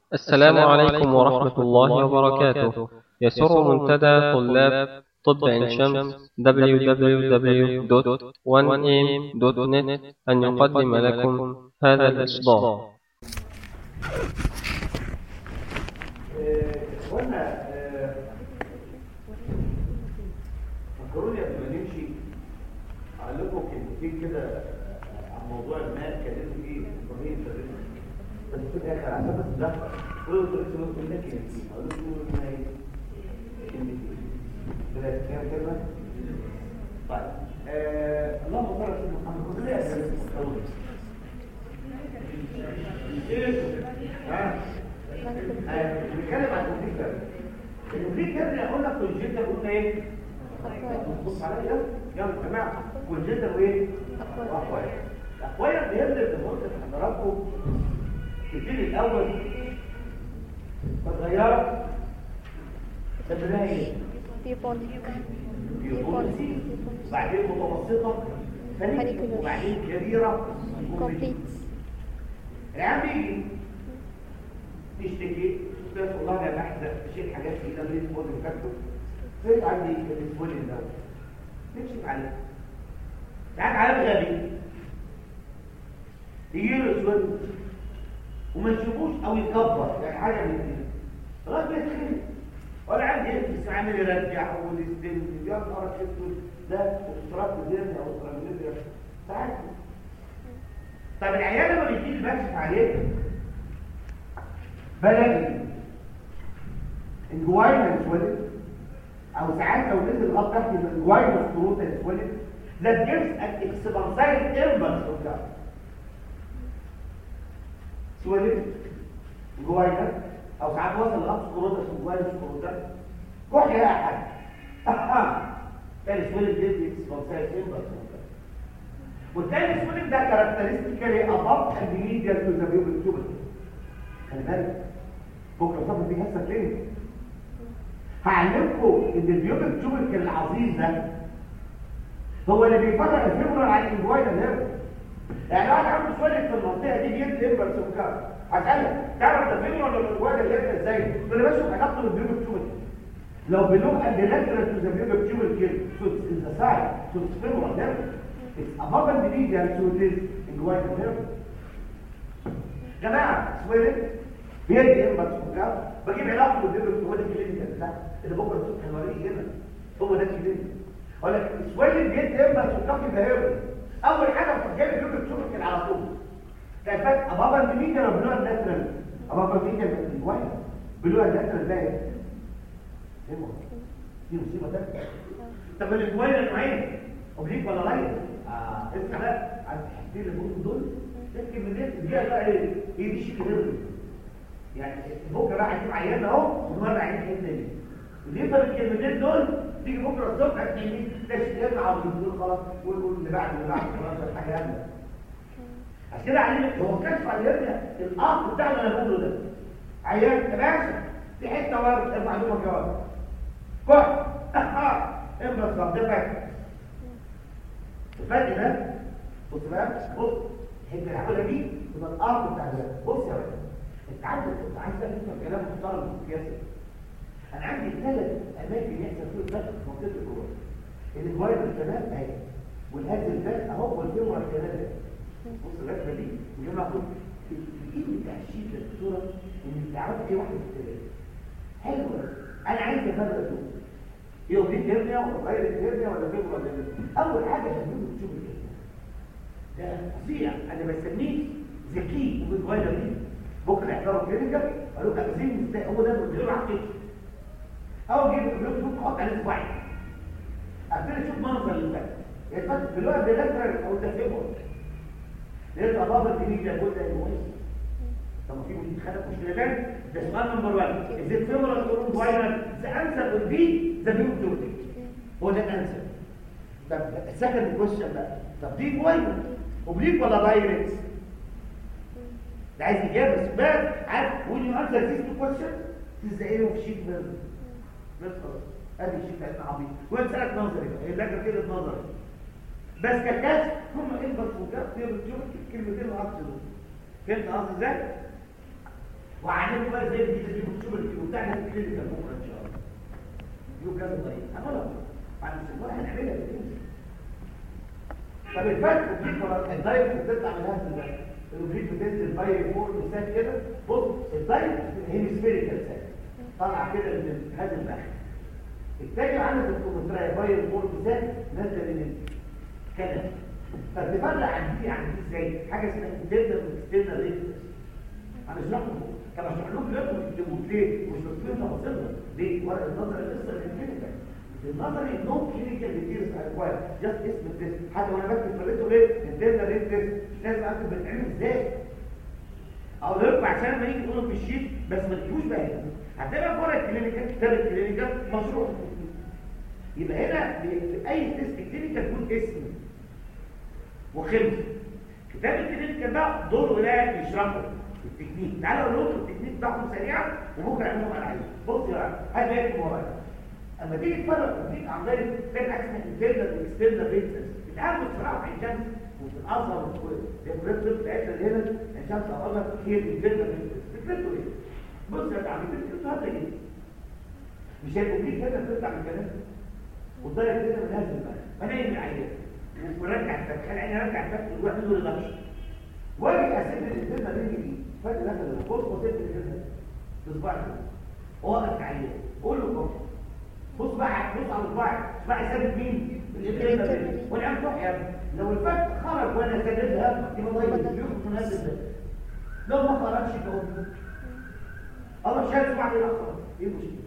السلام عليكم ورحمة الله وبركاته يسر منتدى طلاب طب عين شمس www.1am.net أن يقدم لكم هذا الإصدار قلنا فكروني قبل ما نمشي اقول لكم كلمتين كده عن موضوع الماء اتكلمت فيه ابراهيم تقريبا بس في الاخر عشان بس ده قولوا انتوا لسه قلتوا لنا كلمتين اقول لكم قولوا لنا ايه كلمتين كده كام كلمه طيب آه، اللهم صل على سيدنا محمد كنت ليه اسئله ها بنتكلم عن الكمبيوتر الكمبيوتر اللي قلنا كونجنتال قلنا ايه بص عليا يلا يا جماعه كونجنتال وايه واقوياء الاقوياء بيبدا زي ما قلت لحضراتكم تبتدي الاول متغيره سميناها ايه بيوبوليسي وبعدين متوسطه فنيك وبعدين كبيره كومبليت العيال بيجي تشتكي تقول والله انا بحزق بشيل حاجات في ايدي بريد فوق الكتف فين عندي الاسبوع ده نكشف عليه ساعات عيال غبي يجي له اسود وما يشوفوش او يكبر يعني حاجه من دي خلاص بيتخنق ولا عندي يلبس عامل يرجع والستيل يا نهار اسود ده استراك الدنيا او استراك ساعات طب العيال لما بيجي بكشف عليه بلاقي الجواينا اتولد او ساعات لو نزل غلط تحت الجواينا السكروتا اتولد that gives an expansile impulse of that اتولد الجواينا او ساعات وصل لغلط سكروتا اسمه جواينا سكروتا كح يا احد كان اتولد gives expansile impulse of that والتاني اتولد ده كاركترستيكالي above and medial to the pubic tubercle خلي بالك بكره صفحه دي حصه كلينيك هعلمكم ان البيوبك تيوبرك العظيم ده هو اللي بيفرق الفيبرال عن الانجوينا نيرف يعني واحد عنده سؤال في المنطقه دي بيدي امبر سكر هسألك تعرف ده فين ولا الانجوينا نيرف ازاي تقول لي بس علاقته بالبيوبك تيوبرك لو بلوك اند لاترال تو ذا بيوبك تيوبرك so it's in the side so it's femoral nerve it's above and medial so it is inguinal nerve جماعه سويلت بيدي امبر سكر بجيب علاقته بالبيبل هو ده الكلينيكال ده اللي بكره الصبح هنوريه هنا هو ده الكلينيكال اقول لك سويلت بيدي امبر سكر في الهيرو اول حاجه بتجيب البيبل تشوفك على طول كيفات ابابا الميديا لو بلوها الناترال ابابا الميديا الواحد بلوها الناترال ده ايه دي مصيبه تانية طب الجوين نوعين اوبليك ولا لايت اه اسمع بقى عايز الحاجتين اللي بقولهم دول تمكن من دي دي بقى ايه هي دي شيك هيرو يعني بكره بقى هتجيب عيان اهو ومره عيان حته تاني اللي يفهم الكلمتين دول تيجي بكره الصبح تلاقي تشتغل على الدكتور خلاص قول اللي بعد اللي بعد خلاص حاجه جامده عشان كده عليه هو كشف على الهرنيا الارض بتاعنا اللي بقوله ده عيان يا باشا في حته ورد ارفع دومك يا ورد كح امبرس منطقه الفرق ده بص بقى بص الحته العقله دي تبقى الارض بتاع ده بص يا ولد انت عندك انت عايز بقى تفهم كلام محترم سياسي انا عندي ثلاث اماكن يحصل فيه الفتح في منطقه الجوار الجوار الكلام اهي والهز الفات اهو والفيمور الكلام اهي بص الرسمه دي يا جماعه بص الايد بتاع الشيت ده الصوره ان التعرف ايه واحد الثلاثه حلو انا عايز افرق دول يوم دي هرنيا ولا غير الهرنيا ولا فيمور ولا اول حاجه هتجيبوا تشوفوا الكلام ده فظيع انا بسميه ذكي وبيتغير ليه بكره يحضروا كلينيكال قالوا لك عايزين هو ده بيقولوا على كده اول جيب الفلوس تحط عليه صباعي ابتدي اشوف منظر الفك يتفتح في الوقت ده لاترال او ده فيبر لقيت اضافه الجديد ده جزء كويس طب في مدير خلق مشكله تاني ده سؤال نمبر 1 از ات فيبر اور فايرال ذا انسر ويل بي ذا بيوتيك هو ده الانسر طب السكند كويشن بقى طب دي فايرال اوبليك ولا دايركت ده عايز اجابه بس بقى عارف وين يو انسر ذيس تو كويشن ذيس ذا ايه اوف شيت بيرن بس خلاص ادي شيء بتاعتنا عبيط وانسالك نظري بقى اللجنه كده نظري بس كالكاس هم انبرس وجاب في الكلمتين العكس دول فهمت قصدي ازاي وهعمله بقى زي الجديد اللي بتشوف الفيديو بتاعنا في الكلينيكال بكره ان شاء الله يو كذا طريق هنقولها بعد الاسبوع هنعملها بالانجلش طب الفرق بين الدايت بتطلع من هذا البلد الوجيد بتنزل باي فور مثال كده بص الدايت هيمسفيريكال ساك طالع كده من هذا البحر التاني عندك الكومنترايا باي فور مثال نازل من الكندا فتفرق عن دي عن دي ازاي حاجه اسمها انترنال واكسترنال ريفلكس انا اشرح لكم كما اشرح لكم لكم تكتبوا ليه مش مكتوبين تفاصيلها ليه ورق النظر لسه الكلينيكال النظري نو كلينيكال ديتيلز اكواير جاست اسم التست حتى وانا بكتب فريته ليه انترنال ريفلكس مش لازم اكتب بتتعمل ازاي او لكم عشان لما يجي تقولوا في الشيت بس ما تجيبوش بقى هتبقى في ورق الكلينيكال كتاب الكلينيكال مشروع يبقى هنا في اي تيست كلينيكال يكون اسم وخلص كتاب الكلينيكال ده دوره لا يشرحه التكنيك تعالوا اقول لكم التكنيك بتاعهم سريعا وبكره اعملوا على عليه بص يا هذا يكتب ورايا اما تيجي تفرق التكنيك عن غير تلاقي حاجه اسمها انترنال واكسترنال ريفلكس بتعمل بصراحه في الجنس وفي الازهر وفي الريفلكس بتاعتنا اللي هنا الشمس الازهر هي الانترنال ريفلكس فكرته ايه؟ بص يا تعالى فكرته هذا ايه؟ مش هيبقى فيه كده بتطلع من الكلام وتضيع كده من هذا المكان فنايم العيان ورجع الفتح خلي عيني رجع الفتح ويروح يقول لغش واجي اسد الانترنال ريفلكس دي فجاه دخل الخوف وسد الانترنال تصبح واقف عليه قول له كفر بص بقى بص على الصباع صباعي ثابت مين الانترنال والعين تروح يا ابني لو الفتح خرج وانا سددها يبقى ضيق يخرج من هذا الفتح لو ما خرجش يبقى الله شايف صباعي الاخر ايه المشكله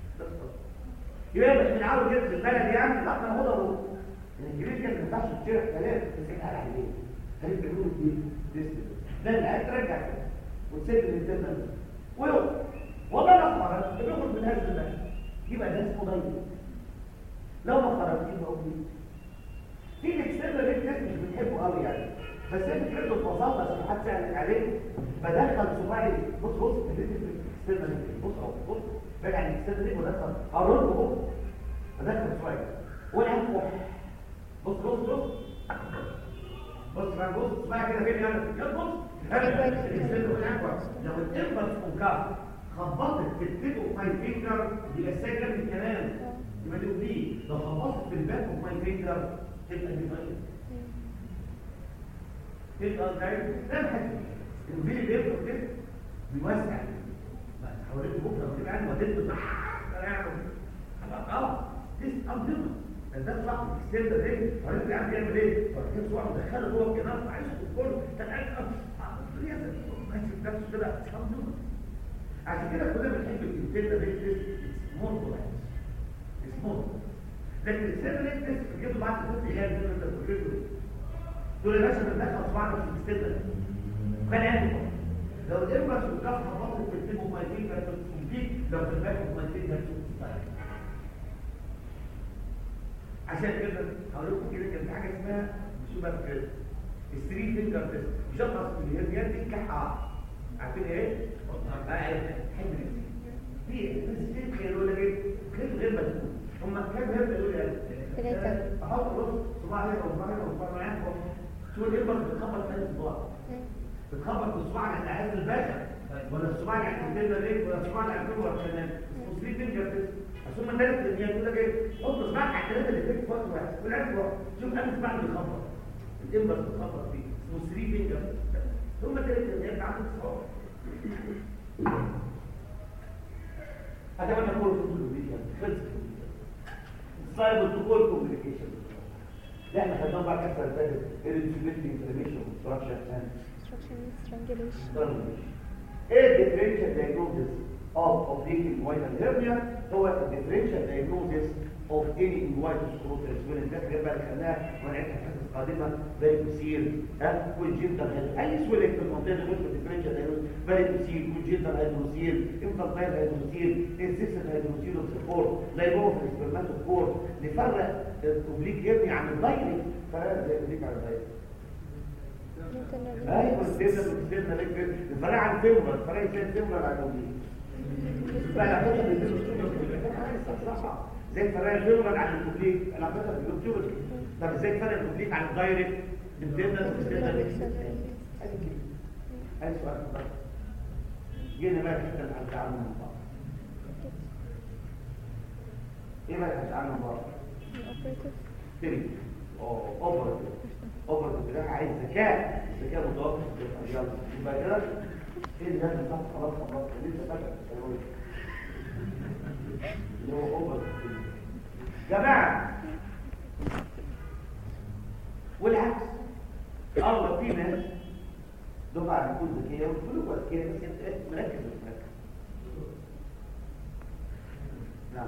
يبقى مش من عاوز كده في البلد يعني لا انا هو ده الانجليزي كان ما ينفعش تشرح كلام بس احنا قال عليه خليك تقول دي لا لا ترجع كده وتسيب الانترنال ولو والله ما خرج بيخرج من هذا المكان يبقى ده اسمه ضيق لو ما خرج يبقى اوبليك في الاكسترنال ريفلكس مش بنحبه قوي يعني بس انت فكرته ببساطه عشان حد سالك عليه بدخل صباعي بص بص الاكسترنال ريفلكس بص اهو بص راجع الاكسترنال ريفلكس بدخل هرد بص بدخل صباعي والعين فوق بص بص بص بص بقى بص صباعي كده فين يلا يلا بص لو الانفرس كونكاف خبطت في التيب اوف ماي فينجر يبقى السايد ده من الكلام يبقى دي دي لو خبطت في الباك اوف ماي فينجر تبقى دي طيب تبقى ازاي ده الحاجه الفيل اللي يفرق كده بيوسع حوالين بكره وتبقى قاعد وديت اه ديس انظمه ده صح اكستند رينج وانت قاعد بيعمل ايه؟ فركز صباعه مدخله جوه الجناح عايز الكل انت قاعد ماسك نفسه كده انظمه عشان كده كلنا بنحب الانترنال ريتس مور بولايز اسمه لكن السيرفر ريتس بيجيبوا بعد كده غير زي ما انت بتقول دول يا باشا بندخل صباعنا في السيرفر كان عنده لو الانفرس والكف خبطت في التيب اوف ماي فينجر تمسك لو في الباك اوف ماي فينجر تمسك عشان كده هقول لكم كده كان في حاجه اسمها سوبر كريد الثري فينجر تيست بيشخص الهرنيات دي كحه عارفين ايه؟ حمل في بس في خير ولا ايه؟ خير غير مسؤول هم كام هرب يقولوا ايه؟ احط نص صباع هنا وصباع هنا وصباع معاك شو اللي يبقى بتخبط ثاني صباع بتخبط بالصباع اللي عايز الباشا ولا الصباع اللي عند الدنيا ليه ولا الصباع اللي عند الكوره كمان اسمه ثري فينجر تيست عشان ما ثلاث اللي يقول لك ايه حط صباعك على الثلاثه اللي فيك في وقت واحد والعكس شوف انا صباع بيخبط الامبر بتخبط فيه اسمه ثري فينجر ثم ثلاث اللي انت عندك صباع اتمنى كل كومبليكيشن خلص سايبر تو كل كومبليكيشن ده احنا خدناه بقى كسر الفاتت الانسوليتي انفلاميشن كونستراكشن اند ايه الديفرنشال دايجنوزس اوف اوبليك وايتال هيرنيا هو الديفرنشال دايجنوزس اوف اني انوايتال سكروتال سويلنج ده غير بقى اللي خدناها ونعيدها الحصه القادمه زي بتصير ها والجلد اي سويلنج في المنطقه دي غير الديفرنشال دايجنوزس فاليتوسيل والجلد هيدروسيل انفانتايل هيدروسيل انسيسن هيدروسيل وسبورت لايبوف الاسبرماتوفور نفرق الاوبليك هيرنيا عن الدايركت فرق زي الاوبليك عن الدايركت ايوه السيرنا بالسيرنا لك الفرق عن فيمر الفرق زي الفيمر عن الاوبليك فالعلاقات زي الفرق الفيمر عن الاوبليك العلاقات بالدكتور طب ازاي فرق الاوبليك عن الدايركت السيرنا بالسيرنا لك هاي سؤال جينا بقى الحته اللي هنتعامل من بعض ايه بقى اللي هنتعامل من بعض تري اوفر اوفر ده عايز ذكاء ذكاء متوسط يلا يبقى كده ايه اللي لازم صح خلاص خلاص لسه فاكر اللي هو اوفر جماعه والعكس الله في ناس دفعه بتكون ذكيه وكله ذكيه بس انت مركز مش مركز نعم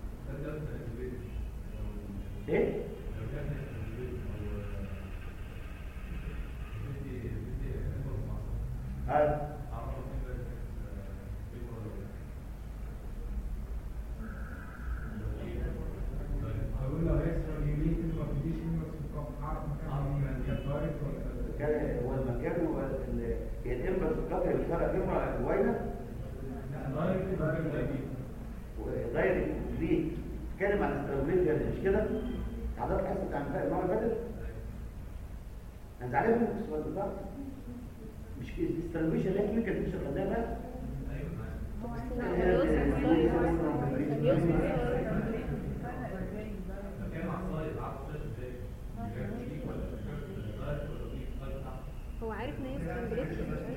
ايه هذا كان هو المكان هو ال- هي الامبرس القطع اللي فرق امرأة الوينة غير ليه اتكلم عن الاستراتيجية مش كده حضرتك حاسس عن فرق المرة اللي فاتت انا زعلان منك في السؤال بتاعك مش كده الاستراتيجية اللي هي كلينيكال مش خدناها هو عارف ان هي سكندريتش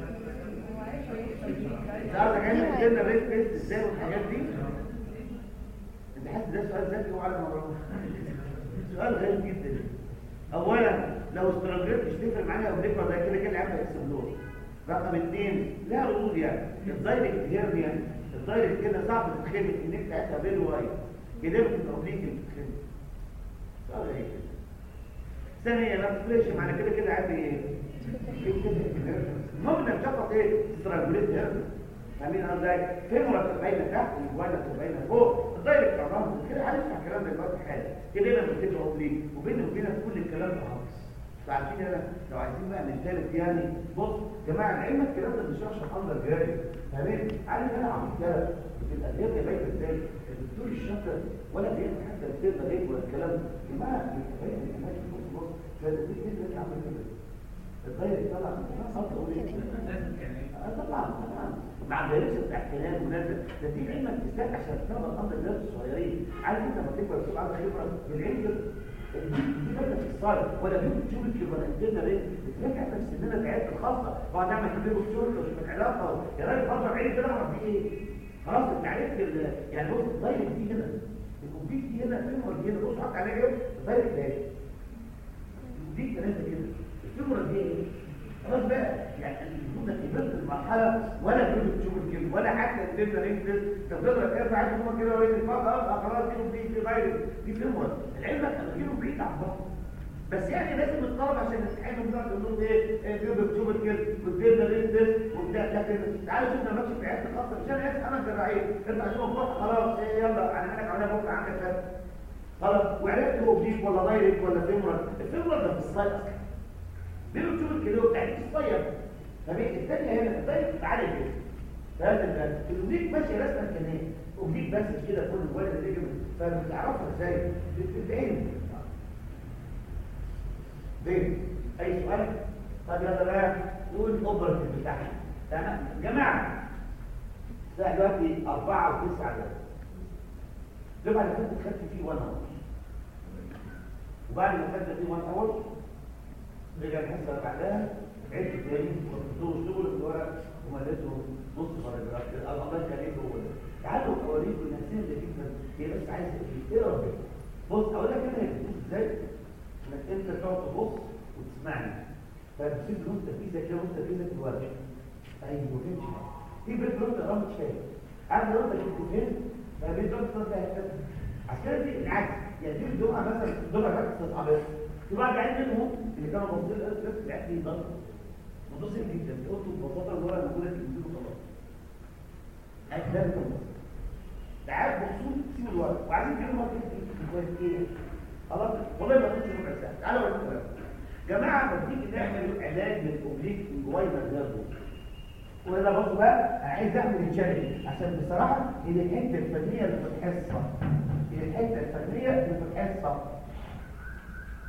انت عارف كان قلنا ريت تيست ازاي والحاجات دي انت حاسس ده سؤال ذكي وعلى مرة سؤال غريب جدا اولا لو استراتيجية مش تفرق معايا او بنكبر ده كده كده عامل اكسبلور رقم اثنين لها ردود يعني الدايركت هيرنيا الدايركت كده صعب تتخيل الكونكت بتاعتها بين واي كده بتبقى تتخيل سؤال غريب كده ثانيا ما بتفرقش معانا كده كده عندي ايه المهم انك تشخص ايه استراتيجية هيرنيا فاهمين انا ازاي فيمورا باينه تحت الجوانا باينه فوق الدايركت الرمز كده هنسمع الكلام ده دلوقتي حالا كده لما بتبقى اوبليك وبيني وبينك كل الكلام ده خالص فعارفين انا لو عايزين بقى نثالث يعني بص يا جماعه العلم الكلام ده مش شرح اندر جرادي فاهمين عارف انا عم كده بتبقى الجبهه باينه ازاي الدكتور الشاطر ولا بيعمل حتى السيرة ايه ولا الكلام ده يا جماعه بيبقى باين الاماكن بص بص فالدكتور كده عامل كده الدايركت طلع طبعا طبعا مع الدراسه بتاع الكلام ونازل ده دي علمك تستاهل عشان تفهم الامر الناس الصغيرين عارف انت لما تكبر تبقى عندك خبره بالعلم كده دي ماده في الصالح ولا بيجي تشوف الكبر عندنا ليه بترجع في سننا العيادات الخاصه وقعد نعمل كبير والشغل مش من علاقه يا راجل فتره بعيد كده ما في ايه خلاص انت عرفت ال- يعني بص الدايركت دي هنا الكمبيوتر دي هنا الفيمور دي هنا بص حط عليها ايه الدايركت ده دي ثلاثه كده الفيمور دي ايه خلاص بقى يعني المفروض انك كبرت المرحله ولا كنت تشوف الكلمه ولا حتى تبدا رينجلس تفضل ترفع عايز تقول كده وين فقط خلاص دي دي في غير دي فيمور العلم تفكيره بعيد عن بعض بس يعني لازم الطلبه عشان يتحملوا بقى يقول لهم ايه ايه بيبقى تشوف الكلمه وتبدا رينجلس وبتاع لكن تعالوا شوفنا ماشي في عيادة الخاصه مش انا اسف انا جراحين ارفع شوف بكره خلاص ايه يلا انا هناك عليها بكره عندك كذا خلاص وعرفت هو بليك ولا دايركت ولا فيمور الفيمور ده في السايت بيقولوا تشوف الكيلو بتاعت الصيد فبين الثانيه هنا الصيد تعالى كده فهذا الوبليك ماشي رسمه كمان وبليك بس كده كل الوالد اللي فبتعرفها ازاي بتتعين بين اي سؤال طب يلا بقى نقول اوبرتيف بتاعنا تمام جماعه الساعه دلوقتي 4 و9 دقايق دفعه اللي فاتت خدت فيه 1 اور وبعد ما خدت فيه 1 اور رجع الحصه اللي بعدها عدت تاني وكنت شغل الورق ومليته نص باراجراف كده الله كان ايه هو ده تعالوا اوريكم الناس اللي جدا هي بس عايزه ايه ايه ربنا بص اقول لك انا هيكتب ازاي انك انت تقعد تبص وتسمعني فبتسيب نص تركيزك كده نص تركيزك في الورق ايوه فهمت في بيت رد رمت شايف عارف لو انت كنت فين فبيت رد رد هيكتب عشان كده دي العكس يعني دي الدفعه مثلا الدفعه بس تسعه بس في بعض العيال منهم اللي كانوا باصين لقوا نفس العيال دي ضغط متصل جدا قلت ببساطه الورقه الموجوده في الفيديو خلاص عايز ده ده عارف مبسوط سيب الورق وعايزين كلمه تكتب كويس ايه خلاص والله ما كنتش ربع ساعه تعالوا اوريكم الكلام جماعه لما تيجي نعمل علاج للاوبليك انجوينا نيرفو وانا برضه بقى عايز اعمل تشالنج عشان بصراحه هي الحته الفنيه اللي في الحصه هي الحته الفنيه اللي في الحصه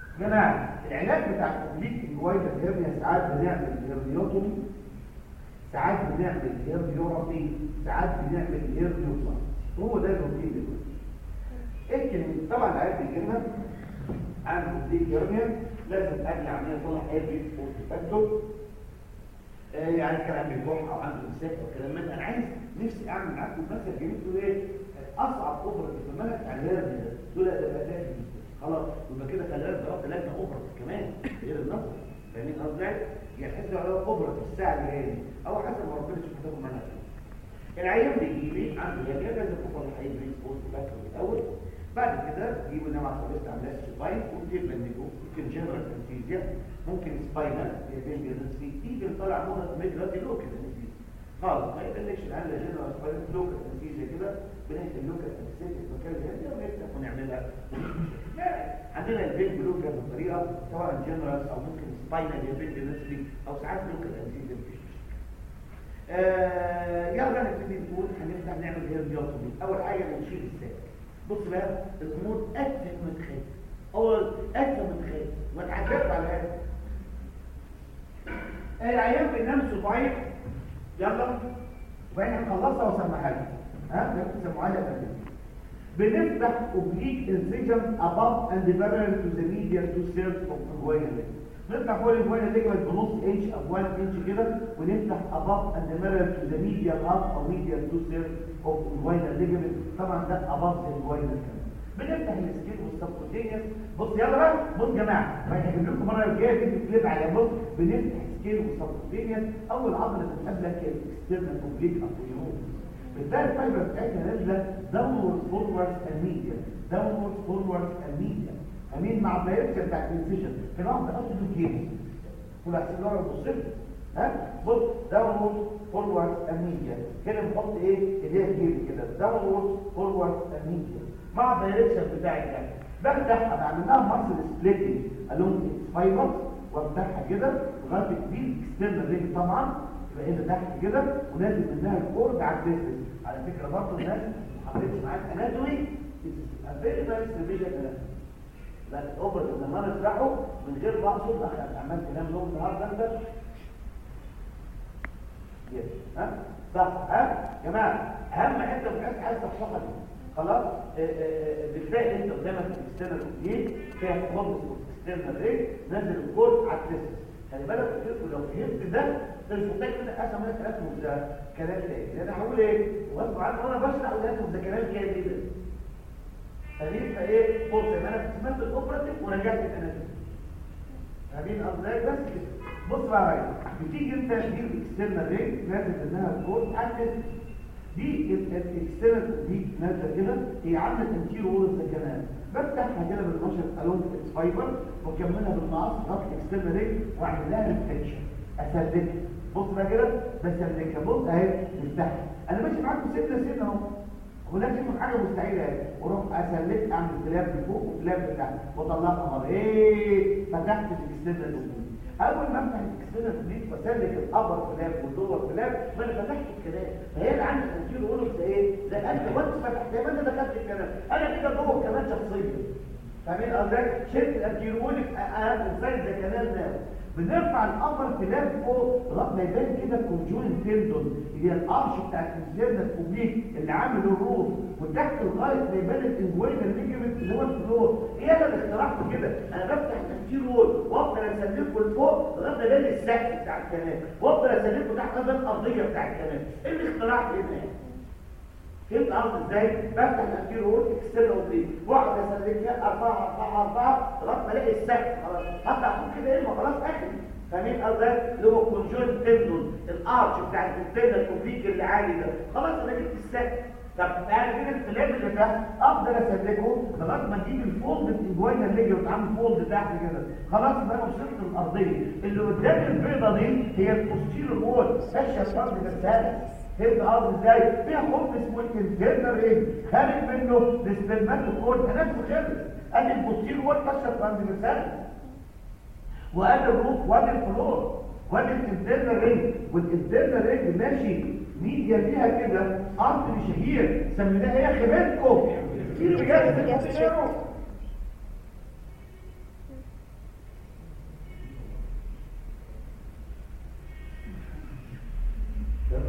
جماعه العلاج بتاع الاوبليك انجوينا هيرنيا ساعات بنعمل هيرنيوتومي ساعات بنعمل هيربيورابي ساعات بنعمل هيربيوبلاست هو ده الروتين دلوقتي الكلمة طبعا العيال بيجيلنا عنده دي هيرنيا لازم اجي عمليه اطلع هيربي وتفكه يعني كان عنده جرح او عنده امساك او كلام من انا عايز نفسي اعمل معاكم مثل جميل تقول ايه اصعب اوبرا في الملك على الهيرنيا ده دول ده بقى خلاص يبقى كده خلي بالك ضربت لجنه اوبرا كمان غير النظر فاهمين قصدي يعني تحس على اوبرا في الساعه اللي جايه دي او حسب ما ربنا يشوف هتاخد منها العيان بيجي لي عنده هيرنيا لازم اوبرا هيجي بوست باك الاول بعد كده تجيبوا انما عصبية عملية سباين وتجيب منكو ممكن جنرال انتيزيا ممكن سباينال يبين بيرنسي تيجي طالع نقطة ميدراتي لوكال انتيزيا خالص ما يقلقش العملة جنرال سباينال لوكال انتيزيا كده بنهي اللوكال انتيزيا في المكان اللي ونفتح ونعملها عندنا البين بلوكال بطريقة سواء جنرال او ممكن سباينال يبين بيرنسي او ساعات لوكال انتيزيا مفيش آه يلا نبتدي نقول هنفتح نعمل هيربيوتومي اول حاجة بنشيل الساك بص بقى الامور اكثر من تخيل اول اكثر من تخيل ما تعجبش على هذا العيان بينام صباعي يلا وبعدين نخلصها واسمعها لك ها نكتب سمعها لك بنفتح oblique incision above and parallel to the medial two thirds of the inguinal نفتح فوق الانجوينال ليجمنت بنص انش او 1 انش كده ونفتح above and parallel to the medial half او medial two thirds of inguinal ligament طبعا ده above the inguinal كمان بنفتح السكين والسبكوتينيوس بص يلا بقى بص يا جماعه ما هجيب لكم المره الجايه تيجي كليب على بص بنفتح السكين والسبكوتينيوس اول عضله بتقابلك هي الاكسترنال اوبليك ابويوز بتلاقي الفايبر بتاعتها نازله داونورد فورورد الميديا داونورد فورورد الميديا امين مع الدايركشن بتاع الانسيشن في نوع بتحط له جيم كل احسن نوع بص ها بص داونورد فورورد الميديا هنا بنحط ايه اللي هي الجيم كده داونورد فورورد الميديا مع الدايركشن بتاع الجنب بفتح بعملها ماسل سبليتنج الونج فايبر وافتحها كده لغايه كبير اكسترنال رينج طبعا يبقى هنا تحت كده ونازل منها الكورد على الديسبل على فكره برضه الناس ما حطيتش معاك اناتومي فيري نايس ريفيجن بس اوبر لما انا اشرحه من غير ما اقصد عملت كلام لهم النهارده انت ها صح ها جماعه اهم حته في الحاجه عايز تشرحها دي خلاص بتلاقي انت قدامك الاكسترنال اوبجيكت فيها خالص الاكسترنال ريت نازل الكورد على الديسبل خلي بالك قلت لو فهمت ده انت مش محتاج منك اسمع منك كلام ده كلام تاني لان هقول ايه غصب عني وانا بشرح اقول لكم ده كلام كده كده فدي فايه بص يبقى انا سمعت الاوبراتيف ورجعت الاناتومي فاهمين قصدي بس كده بص بقى يا بتيجي انت دي الاكسترنال ريت نازل منها الكود عكس دي الاكسترنال دي نازله كده هي عامله تنكير وول كمان بفتحها كده بالنشر الون اكس فايبر واكملها بالمقص غطي اكسترنال ريت واعمل لها ريفليكشن اسلكها بص بقى كده بسلكها بص اهي نفتحها انا ماشي معاكم سنه سنه اهو هناك في حاجه مستحيله اهي واروح اسلك اعمل كلاب لفوق وكلاب لتحت واطلعها مره ايه فتحت الاكسترنال اوبليك اول ما افتح الاكسترنال اوبليك بسلك الابر كلاب والدور كلاب ما انا فتحت الكلام فهي اللي عندي تنكير وول ايه ده انت وانت فتحت زي ما انت دخلت الكلام انا كده جوه كمان شخصيا فاهمين قصدك شلت الانتيروليك اهم ازاي زي كلام ده بنرفع الامر كلاب فوق لغايه ما يبان كده الكونجوين تندون اللي هي الارش بتاع الانسيرنا الكوبليك اللي عامل الروف وتحت لغايه ما يبان الانجوين الليجمنت اللي هو الفلور ايه ده اللي اخترعته كده انا بفتح التفكير وول وافضل اسلكه لفوق لغايه ما يبان السقف بتاع الكلام وافضل اسلكه تحت لغايه الارضيه بتاع الكلام ايه اللي اخترعته هنا فهمت قصدي ازاي بفتح الانتير وول اكسترنال اوبليك واقعد اسلكها ارفعها ارفعها ارفعها لغايه ما الاقي السقف خلاص حتى احط كده ايه ما خلاص اخر فاهمين قصدي اللي هو الكونجوين تندون الارش بتاع الانترنال اوبليك اللي عالي ده خلاص انا جبت السقف طب انا كده الكلام اللي تحت افضل اسلكه لغايه ما اجيب الفولد الانجوينا اللي وتعمل فولد تحت كده خلاص بقى وصلت الارضيه اللي قدام البيضه دي هي البوستيريور وول فاشيه فرد بالثالث فهمت قصدي ازاي فيها خط اسمه الانترنال ايه خارج منه السبرماتوكورد هنفسه خلص ادي البوستير وول فاشل ترانزفيرسال وادي الروف وادي الفلور وادي الانترنال رينج والانترنال رينج ماشي ميديا فيها كده ارض شهير سميناها ايه يا خبرتكم كتير بجد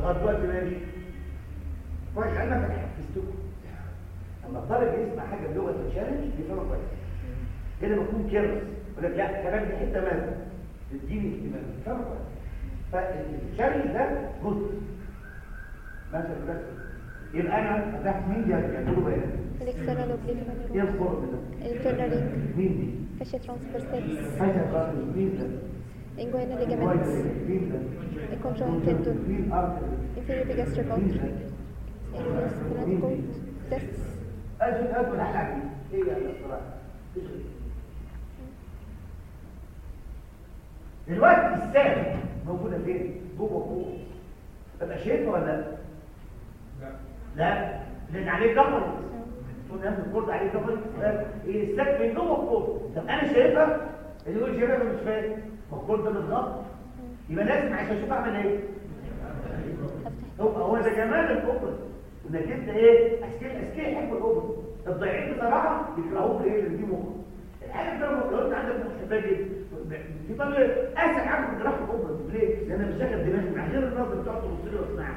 لغايه دلوقتي ماشي كويس انا حفزتكم لما الطالب يسمع حاجه بلغه التشالنج بيفهمها كويس كده لما يكون كيرلس يقول لك لا كمان دي حته مالها تديني اهتمام بيفهمها كويس فالتشالنج ده جزء مثلا بس يبقى انا فتحت مين دي يعملوا بيان الاكسترنال ايه اوبليك الفورم ده الانترنال رينج مين دي فاشيا ترانسفيرساليس حاجه خالص مين ده انجوانا ليجامنتس مين ده الكونجوين تندون مين ارتر inferior gastric مين artery ده inferior spinal cord tests أجل أجل أحلى إيه يا الصراحة دلوقتي السام موجودة فين؟ جوه فوق تبقى شايفها ولا لا؟ لا لأن عليه كفر تقول نفس الكورد عليه كفر إيه السام من جوه فوق طب أنا شايفها اللي يقول شايفها مش فاهم ما الكورد ده بالظبط يبقى لازم عشان أشوف أعمل إيه؟ هو هو ده جمال الأوبن انك انت ايه اشكال اشكال يحب الاوبن الضعيف بصراحه بيكرهوك ايه اللي دي مخ الحاجه ده لو انت عندك مخ باجي في طالب اسهل عامل جراحه الاوبن ليه؟ لان مش داخل دماغي من غير النظر بتقعد تبص لي واسمعها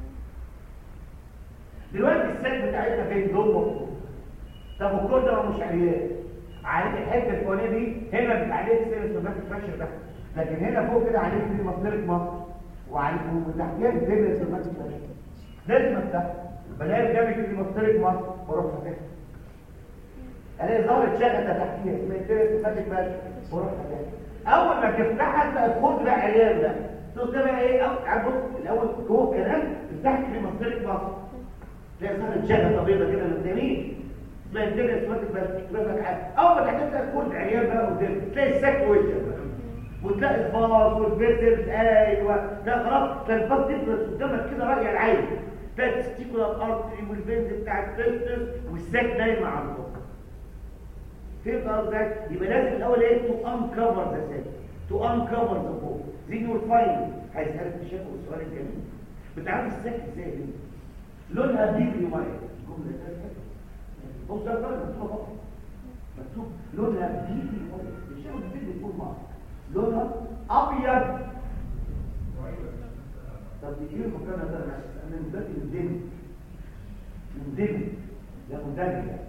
دلوقتي السد بتاعتنا فين جوه طب والكل ده مش عيان عارف الحته الفوقانيه دي هنا بيبقى عليه سيرس فراكشر ده لكن هنا فوق كده عليه في مصدرك مصر وعليه وتحتيها الدبل سيرماتيك فراكشر لازم افتح بلاقي قدامي كده مصدرك مصر واروح فاتحها الاقي ظهرت شغله تحتيها اسمها سيرس سيرماتيك فراكشر واروح فاتحها اول ما تفتحها تلاقي الخد ده عيان ده تقول ده بقى ايه أو- عبص الاول جوه الكلام تفتح في مصدرك مصر تلاقي ظهرت شغله بيضه كده من اليمين اسمها الدنيا اسمها بس حاجه اول ما تحتاج تلاقي الكود عيال بقى قدام تلاقي السك في وشك بقى وتلاقي الباص والفيسل ايوه لا خلاص تلاقي الباص تفرس قدامك كده راي العين تلاقي التستيكولا الارتري والبنز بتاع التستس والسك نايم على الباص فهمت قصدك يبقى لازم الاول ايه تو انكفر ذا سك تو انكفر ذا بول زي يور فاين هيسالك شافه السؤال الجميل بتعرف السك ازاي دي لونها بيبي وايت جمله ثالثه بص ده طالع مكتوب اهو مكتوب لونها بيبي وايت مش هو البيبي يكون معاك لونها ابيض طب دي ايه مكانها ده انا من بدري من دم من دم ده مدرب يعني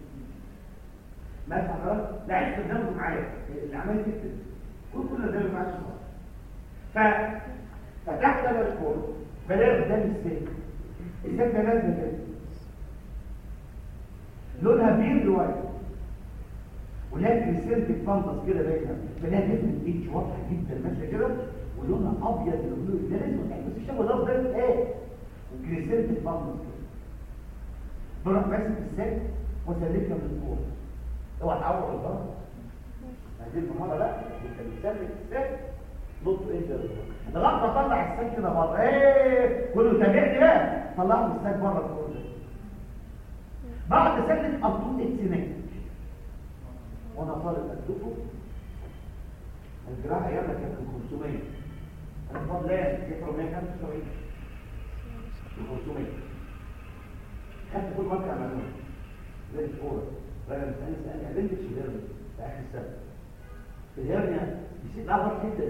ما خلاص لا عايز تدمج معايا اللي عمال يكتب كل كل ده معاك ف فتحت انا الكود بلاقي قدام السلك السلك ده نازل كده لونها بيض وايت ولكن السلك اتفنطس كده باينه فلاقي جسم الاتش واضحه جدا ماشيه كده ولونها ابيض البلو ده لازم يعني بس الشبه ده ده ايه والجليسيرت اتفنطس كده بروح ماسك السلك وسلكها من فوق اوعى تعور الضرب هذه المهاره لا انت بتسلك السلك نط انت لغايه ما طلع السلك كده بره ايه كله تابعني بقى طلعوا السلك بره الكوره ده بعد سنة أبطول السنين وأنا طالب أدوكم الجراحة أيامنا كانت من 500 أنا فاضل لا يفرق 175 من 500 خدت كل مرة عملوها زي الكورة راجل مسألني سألني قابلتش الهرنيا في آخر السنة الهرنيا يسيب أعبر جدا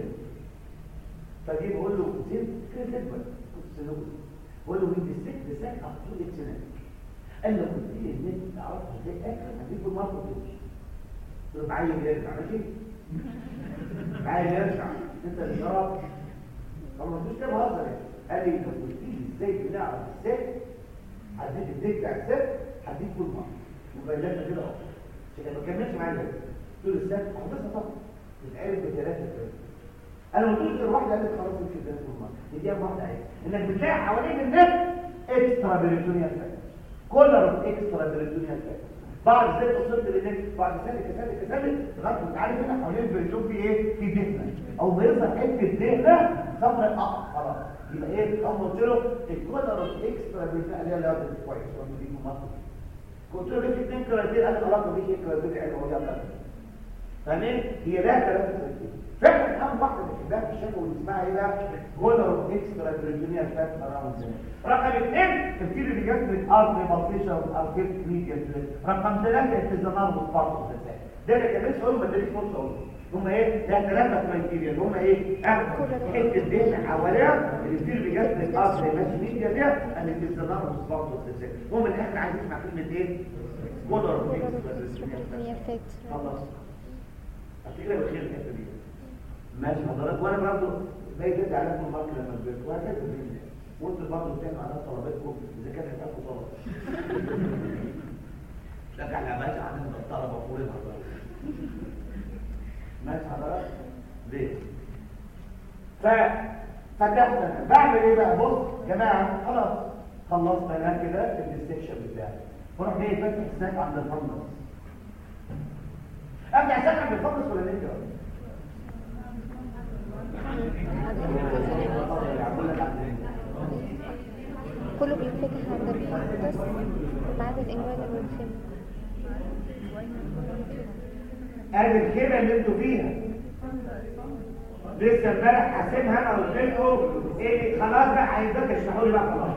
فجي بقول له زين كده تكبر كنت سنوي بقول له من الست لسات أبطول السنين قال لك قلت لي ان انت تعرفها ازاي اكل هديك المره تمشي قلت له عايز يرجع ماشي عايز يرجع انت اللي شرب طب ما تقولش كده بهزر يعني قال لي لو قلت لي ازاي بنعرف ازاي هديك الديك بتاع الست هديك كل مره وبيننا كده اهو عشان ما كملش معايا قلت له الست حضرتك طبعا بتتعرف بثلاثه كده انا ما قلتش غير واحده قالت خلاص مش كده كل مره دي واحده اهي انك بتلاقي حوالين النت اكسترا بريتونيا فاكتور كولر اكسترا بريتونيال بعد ذلك وصلت للنك بعد ذلك كذلك كذلك لغايه ما تعرف هنا حوالين البريتون في ايه في دهنه او بيظهر حته دهنه صفراء اه خلاص يبقى ايه هم قلت له الكولر اكسترا بريتونيال اللي هي لا كويس وانا دي مصر قلت له في اثنين كراتين قال خلاص مفيش ايه كراتين عيب هو يلا فاهمين هي لا ثلاثه كراتين فعلا اهم واحده بنحبها في الشكل واللي اسمها ايه بقى كولر اكسترا بريتونيال فات اراوند رقم اثنين تفكير الجسد ارض مالتيشن اركيت ميديا رقم ثلاثه التزامات والفرق والتساهل ده اللي كمان سؤال ما ادريش فرصه اقول هم ايه ده ثلاثه كرايتيريا اللي هم ايه اه حته الدهن حواليها اللي بتصير بجد الارض ماشي ميديا دي اللي بتستنار بالظبط هم الاخر عايز يسمع كلمه ايه كولر هي فات خلاص افتكر بخير الحته دي ماشي حضرتك وانا برضه باجي ادي عليكم المارك لما كبرت وهكذا وانتوا برضه بتعملوا على طلباتكم اذا كانت هتاخدوا طلب لك احنا ماشي عندنا الطلبه فوق ماشي حضرتك ليه ف فتحنا بعمل ايه بقى بص يا جماعه خلاص خلصت انا كده الديستكشن بتاعي واروح جاي فاتح سناك عند الفندس ابدا اسال عند الفندس ولا نرجع كله بينفتح عند الفندس ما عدا الانجوينال والفم ادي الكلمه اللي انتوا فيها لسه امبارح حاسبها انا قلت لكم ايه خلاص بقى عايزاك تشرحوا لي بقى خلاص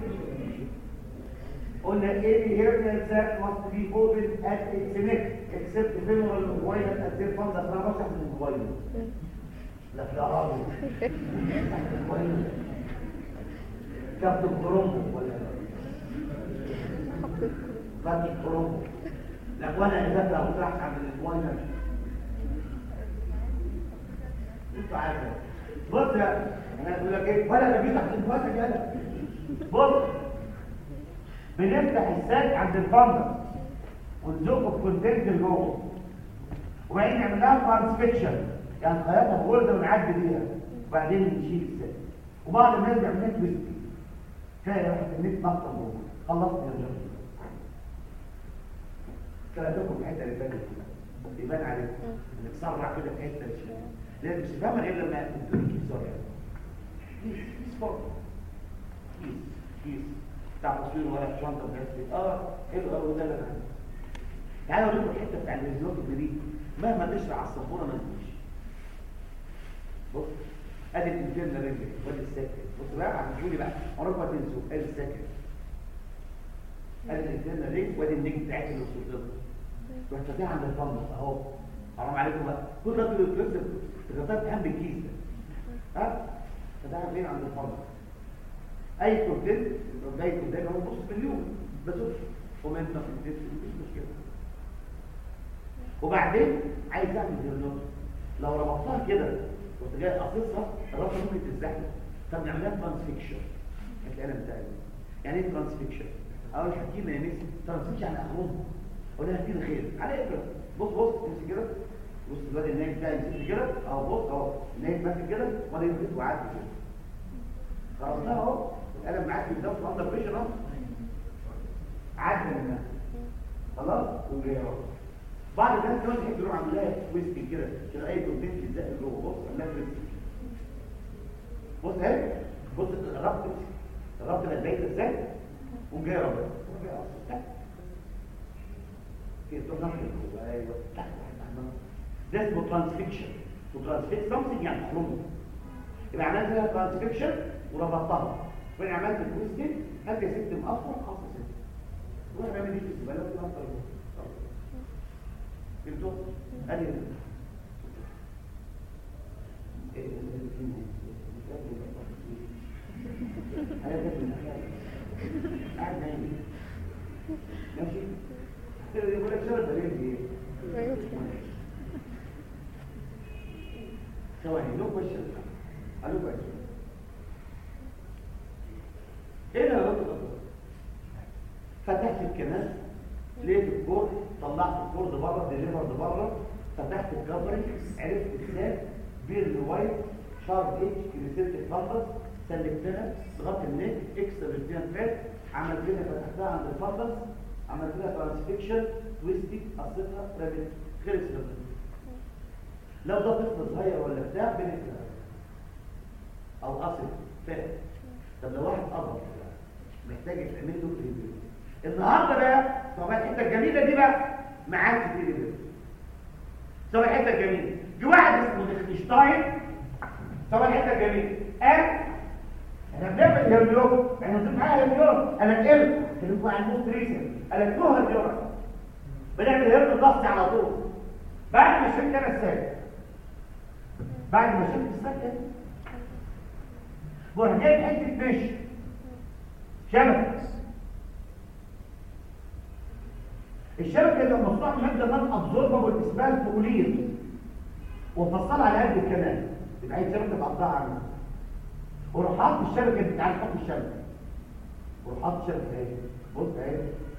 قلنا ايه الهيرنال ساك must be open at its neck except femoral inguinal at their funds انا بشرح من inguinal لا يا راجل كابتن كرومبو ولا كابتن كرومبو لا وانا اللي فاكر ابو تحت عند الانguinal انتوا عارفين بص يا انا بقول لك ايه ولا ده بيفتح الانguinal يلا بص بنفتح الساك عند الفندق ونزقه في كونتنت لجوه وبعدين نعمل لها ترانسفيكشن يعني نخيطها بورده ونعدي بيها وبعدين نشيل الساك وبعض الناس بيعمل لها تويست تلاقي راحت النت نقطه جوه خلصت يا جماعه كلامكم في الحته اللي فاتت كده يبان عليكم انك تسرع كده في حته لازم مش فاهمه غير لما تدوني كيس صغير كيس كيس فوق كيس كيس بتاع تصوير ورق شنطه بلاستيك اه حلو قوي ده اللي انا عايزه تعالوا اوريكم الحته بتاع الفيزيوت دي مهما تشرح على السبوره ما تجيش بص ادي الانترنال رينج وادي الساكن بص بقى هتقولوا لي بقى عمركم ما تنسوا ادي الساكن ادي الانترنال رينج وادي النجم بتاعتي اللي وصلت له رحت فاتحها عند الفندق اهو حرام عليكم بقى كل ده كله تكسب تكسبت هم بالكيس ده ها فاتحها فين عند الفندق اي كونتنت جاي قدامي اهو نص مليون بزوج ومن ما في البيت مش مشكله وبعدين عايز اعمل ديرنوت لو ربطتها كده كنت جاي قصصها الرابطه ممكن تتزحلق فبنعملها ترانسفيكشن الكلام بتاعي يعني ايه ترانسفيكشن اول حكيمه يا ميسي ترانسفيكشن يعني اخرجها اقول لها كده خير على ايه كده بص بص امسك كده بص الواد النايم بتاعي يمسك كده اهو بص اهو النايم ماسك كده وانا يمسك وعادي كده خلصناها اهو القلم معاك في الضغط اندر بريشر اهو عدى منها خلاص وجاي اهو بعد الناس كمان يحب يروح عامل لها تويست كده عشان اي كومنت يتزق جوه بص عاملها تويست بص اهي بص الربط الربط ده ازاي ازاي قوم جاي رابط قوم جاي اهو كده تروح ناحيه جوه ايوه تحت ده اسمه ترانسفيكشن وترانسفيكت سمثينج يعني تخرجه يبقى عملت لها ترانسفيكشن وربطتها وانا عملت التويستنج ابدا ست مقفر خاصه ست وانا بعمل ايه في الزباله في الافضل فهمتوا ادي قاعد نايم ماشي يقول لك شرب دليل ايه ثواني لو كويشن الو كويشن ايه ده يا دكتور فتحت الكناس لقيت الكورد طلعت الكورد بره ديليفرد بره فتحت الكفرنج عرفت ازاي بير وايت شارب اتش كريسيت الفندس سلكتها لغايه النت اكسترا ريتيان فات عملت لها فتحتها عند الفندس عملت لها ترانسفيكشن تويستي قصيتها رميت خلص الرميت لو ده طفل صغير ولا بتاع بنكتب او قصر فات طب لو واحد قبض محتاج يتعمل له تريبيوت النهارده بقى طب الحته الجميله دي بقى معاك تريبيوت سوى الحته الجميله في واحد اسمه ليخنشتاين سوى الحته الجميله قال احنا بنعمل هيرميون احنا بنضيف معاها هيرميون انا اتقلت كلمه عن الموست ريسن انا اتوه هيرميون بنعمل هيرميون ضغط على طول بعد ما شفت انا الساعه بعد ما شفت السكه بروح جايب حته مش شبكه الشبكه اللي مصنوعه من ماده نون ابزوربابل اسمها البولير وفصلها على قد الكلام يبقى عايز شبكه بعضها عنها وروح حاطط الشبكه دي تعالى حط الشبكه وروح حاطط الشبكه اهي بص اهي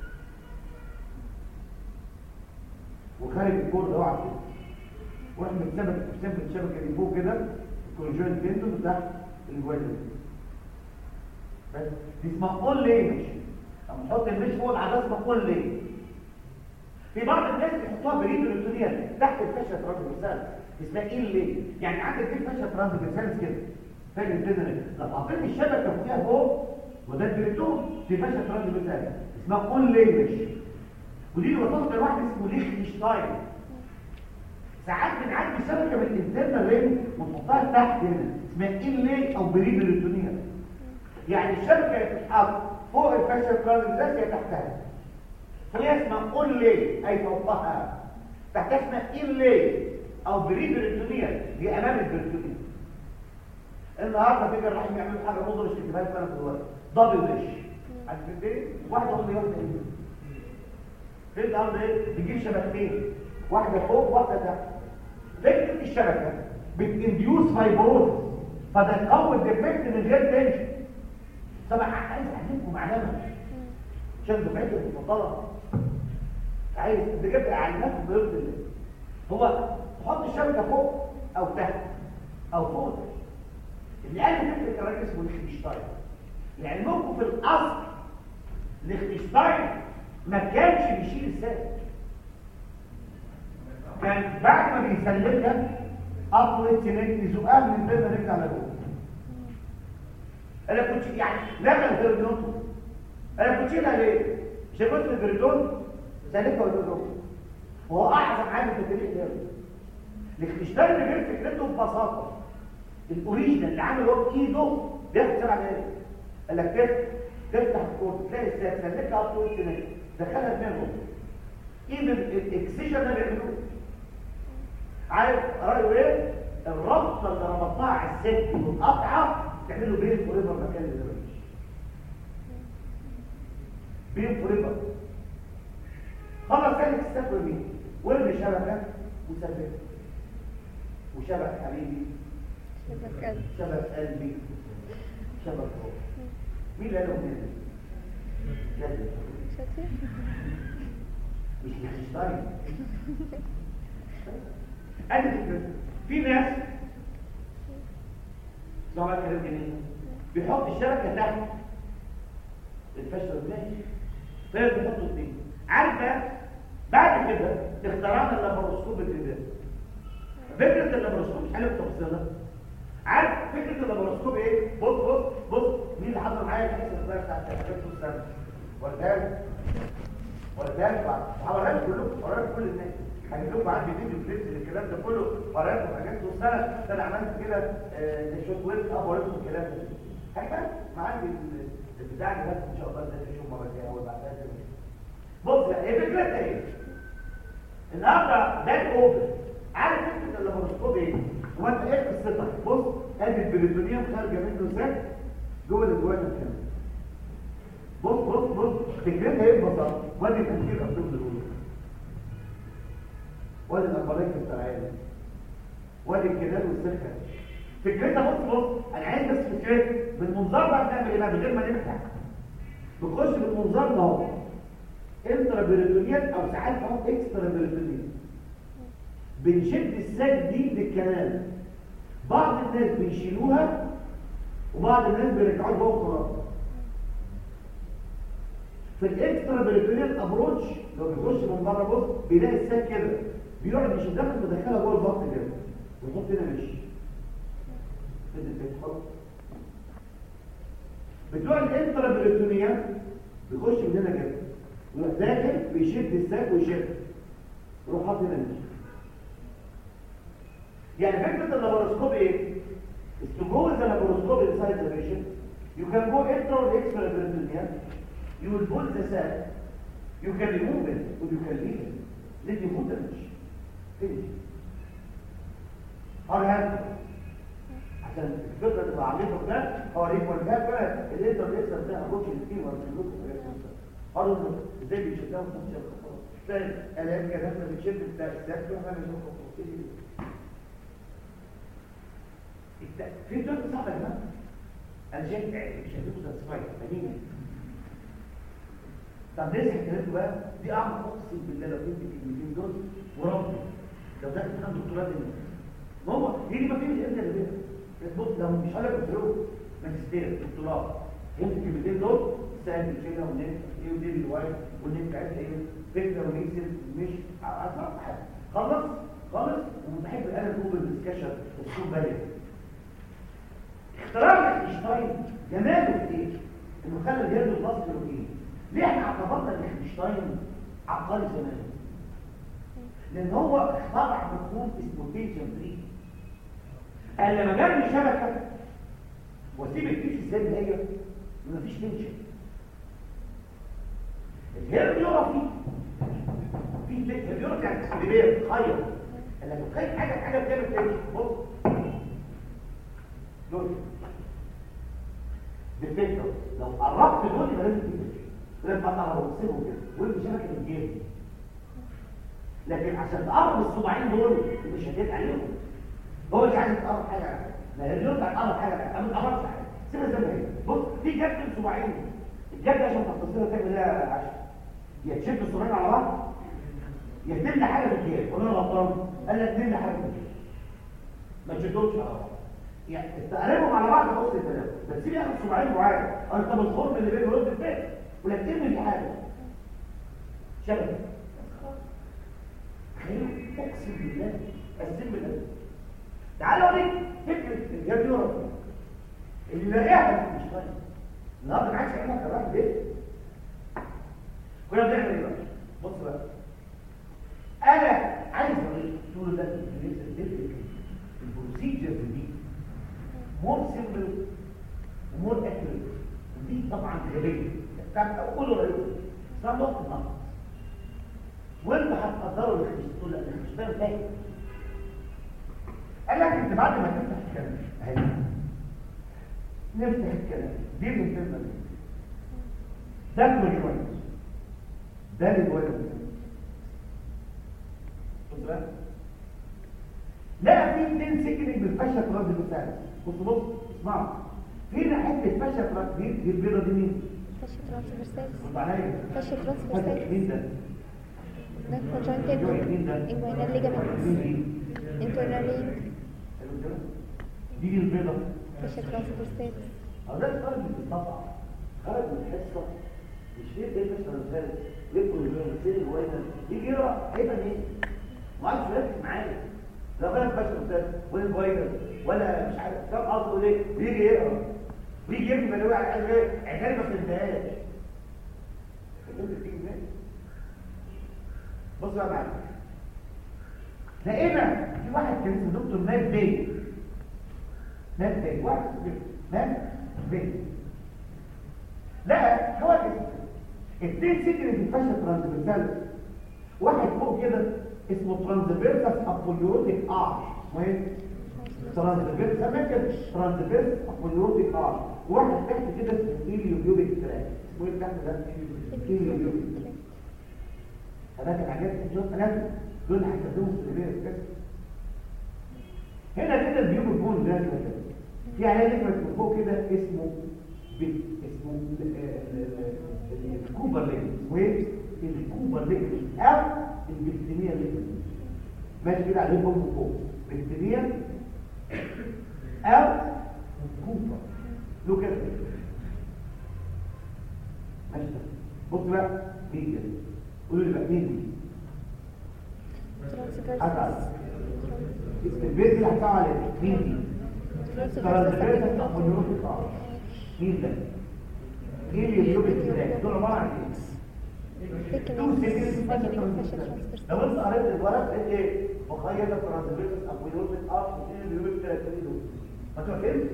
وخارج الكور ده اوعى كده وراح متثبت متثبت الشبكه دي فوق كده الكونجوينت تندون تحت الجوينت بس دي اسمها اون ليه مش لما نحط المش فوق العدسه اسمها اون ليه في بعض الناس بيحطوها بريد الانسولين تحت الفشه ترانسفيرسال اسمها ايه ليه يعني عندك دي فشه ترانسفيرسال كده فاهم كده لو حطيت الشبكه فوقيها فوق وده البريتون في فشه ترانسفيرسال اسمها اون ليه مش ودي اللي وصلت لواحد اسمه ليخنشتاين ساعات بنعدي شبكه من الانترنال رينج ونحطها تحت هنا اسمها ان لي او بريد الالكترونيه يعني الشبكه بتتحط فوق الفاشل ترانزيت هي تحتها فهي اسمها اون لي اي فوقها تحتها اسمها ان لي او بريد الالكترونيه دي امام البريتونيه النهارده فكر راح يعملوا حاجه مضر مش كتبها لك انا دلوقتي دبل مش عارفين ايه واحد يقول لي يلا ايه في الارض ايه بتجيب شبكتين واحده فوق واحده تحت فكره الشبكه بتنديوس فايبروز فده يقوي الديفكت من غير تنشن طبعا عايز اعلمكم معلومه عشان دفعتي المفضله عايز بجد اعلمكم بيرضي الله هو تحط الشبكه فوق او تحت او فوق اللي قال فكره الراجل اسمه ليخنشتاين يعني ممكن في الاصل ليخنشتاين ما كانش بيشيل السالب كان بعد ما بيسلمها اطول سنك يزقها من بين رجع لجوه انا كنت يعني لغى البريدون انا كنت شيلها ليه شبكه البريدون سالكها والبريدون وهو اعظم عامل في التاريخ ده الاختشتار اللي غير فكرته ببساطه الاوريجينال اللي عامل هو بايده بياخد سبع دقايق قال لك تفتح تفتح الكود تلاقي السات سلكها اطول سنك دخلها دماغه ايه الاكسجن ده بيعملوه عارف رايه ايه الربطه اللي ربطناها على الست والقطعه تعمل له بين فوريفر مكان اللي مفيش بين فوريفر خلاص كانت السفر مين ورمي شبكه وسافر وشبك حبيبي شبك قلب شبك قلبي شبك روح مين اللي قالهم هنا كذب شاطر مش ليخنشتاين ادي فكرة. في ناس طبعا كلام جميل بيحط الشبكه تحت الفشل الثاني فيبقى بيحطوا اثنين عارف بقى بعد كده اخترعنا اللابروسكوب الجديد فكره اللابروسكوب مش عارف تفصيلها عارف فكره اللابروسكوب ايه بص بص بص مين اللي حضر معايا الحصه الصغيره بتاعت الحاجات السنه وردان وردان هوريها لكم كلكم هوريها لكم كل الناس هجيب لكم عندي فيديو كليبس للكلام ده كله هوريها لكم حاجات السنه ده انا عملت كده آه، شوت ويب اب وريتكم الكلام ده حاجه ما عندي ال- البتاع ده ان شاء الله ده نشوف مره جايه اول بعدها كده. بص بقى ايه فكرتها ايه النهارده ده الاوبن عارف فكره اللابروسكوب ايه هو انت ايه قصتك بص ادي البريتونيوم خارجه منه سك جوه الجوانب كمان بص بص بص فكرتها ايه ببساطه وادي تفكير الطب الاولى وادي الابارات السرعيه وادي الكنال والسكه فكرتها بص بص انا عايز بس فكرت بالمنظار بقى بنعمل ايه بقى من غير ما نفتح بنخش بالمنظار ده اهو انترا بريتونيال او ساعات اهو اكسترا بريتونيال بنشد الساك دي للكنال بعض الناس بيشيلوها وبعض الناس بيرجعوها جوه خلاص في الاكسترا بريتونيال ابروتش لو بيخش من بره بص بيلاقي الساك كده بيقعد يشدها مدخلها جوه البطن كده ويحط هنا مش كده بتدخل بتوع الانترا بريتونيال بيخش من هنا كده ويروح داخل ويشد الساك ويشد يروح حاطط هنا مش يعني فكره اللابروسكوب ايه is to go with the laparoscope inside the patient you can go intra or extra peritoneal you will pull the sac you can remove it or you can leave it let you put it finish هوريها لكم عشان الفكره تبقى عميقه ده هوريكم والجهاز بقى اللي انت بتقدر ده ابوش الاثنين وارسل لكم قالوا ازاي بيشدها في نفس الخطوات تلاقي الاقي كده لما بتشد بتاع السد واحنا بنشوف في دول صعب يا جماعه انا شايف مش هتبقوا ساتسفايد فاهمين طب ليه حكيت بقى دي اعمق اقسم بالله لو كنت الكلمتين دول وربي لو ده امتحان دكتوراه دي ما هو دي دي ما فيش انت اللي بيها اثبت لو مش هقول لك بتروح ماجستير دكتوراه يمسك الكلمتين دول سهل كده ونمت ايه ودي الوايت ونمت عايز ايه فكره ونكسب مش هتعرف حاجه خلص خلص وبحب انا جوجل ديسكشن الصوت بالغ اختراع اينشتاين جماله في ايه؟ انه خلى الجهاز المصري روتين ليه احنا اعتبرنا ان اينشتاين عبقري زمان؟ لان هو اخترع مفهوم اسمه تنشن فري قال لما جاب لي شبكه واسيب الكيس ازاي ما هي مفيش تنشن الهيربيورافي في الهيربيورافي يعني حبيبيه خير لما تخيل حاجه حاجه بتعمل تنشن بص دول بالفكره لو قربت دول يبقى لازم تيجي لازم اقرب واسيبهم كده وانت شبكه الجيم لكن عشان تقرب الصباعين دول مش هتدعي عليهم هو مش عايز تقرب حاجه ما هي اليوم تقرب حاجه ما تقربش حاجه سيبها زي ما هي بص في جد صباعين الجد عشان تختصرها تعمل لها عشان يا تشد الصباعين على بعض يا تملى حاجه في الجيب ولا انا غلطان قال لك تملى حاجه في الجيب ما تشدهمش على بعض يعني تقربهم على بعض بص الكلام بس سيب ياخد صباعين معايا انا طب الخرم اللي بين رد البيت ولا ترمي في حاجه شبكه خير اقسم بالله قسم بالله تعال اوريك فكره الجابيورا اللي لاقيها مش طيب النهارده ما عادش عندنا كلام بيت كنا بنعمل ايه بقى بص بقى انا عايز اوريك طول ده البروسيجرز دي مور سيمبل ومور اكيوريت ودي طبعا غبيه بتاعت كله غريب صار نقطه نقط وانتوا هتقدروا الخريستول لان الخريستول فاهم قال لك انت بعد ما تفتح الكلام اهي نفتح الكلام دي بنتنا ده الكويس ده الكويس بص بقى لا في اتنين سكنك بالفشه تراد المثال بص بص اسمعوا فينا حته فشه تراد دي دي البيضه دي مين؟ فش ترانسفيرسالس رد عليا فش فشه ترانسفيرسالس مين ده؟ ده كونجنتال مين ده؟ انجوينال مين ليجامنتس دي؟ انترنال لينك حلو كده؟ دي البيضه فش ترانسفيرسالس أو ده الطالب اللي بيطبع خرج من الحصة مش فيه ايه مش تنزل يدخل اليوم الوينة يجي يقرا هيبقى ايه؟ ما عادش يركز معايا لا فاهم بس استاذ وين الوينة ولا مش عارف فاهم قصده ليه ويجي يقرا ويجي يرمي بلاوي على قلبه ايه؟ عشان ما فهمتهاش فهمت بتيجي ازاي؟ بص بقى معايا لقينا في واحد كان اسمه دكتور مات بيه مات بيه واحد اسمه مات بيه لا حواجز اتنين سكن في الفشل ترانسفيرسال واحد فوق كده اسمه ترانسفيرسس ابوليوتيك ارش اسمه ايه؟ ترانسفيرس اماكن ترانسفيرس ابوليوتيك ارش واحد تحت كده اسمه هيليوبيوبيك تراك اسمه ايه تحت ده؟ هيليوبيوبيك هذاك الحاجات دول ثلاثه دول هيستخدموا في الريفير هنا كده البيوبيك بون ده كده في عليه نجمه من فوق كده اسمه بي اسمه الكوبر ليجن اسمه ايه؟ الكوبر ليجن او البكتيريا ليجن ماشي كده عليه فوق فوق بكتيريا او كوبر له كده ماشي بص بقى مين كده قولوا لي بقى مين دي؟ ترانسفيرسالس البيت اللي هتقع عليه مين دي؟ ترانسفيرسالس مين ده؟ ايه اللي بيجيب الكلام؟ دول عباره عن ايه؟ thickening thickening fascia transversal لو انت قريت الورق لقيت ايه؟ مخيط ترانسفيرس ابويوتيك ارش ايه اللي بيجيب الكلام دول؟ ما تفهمش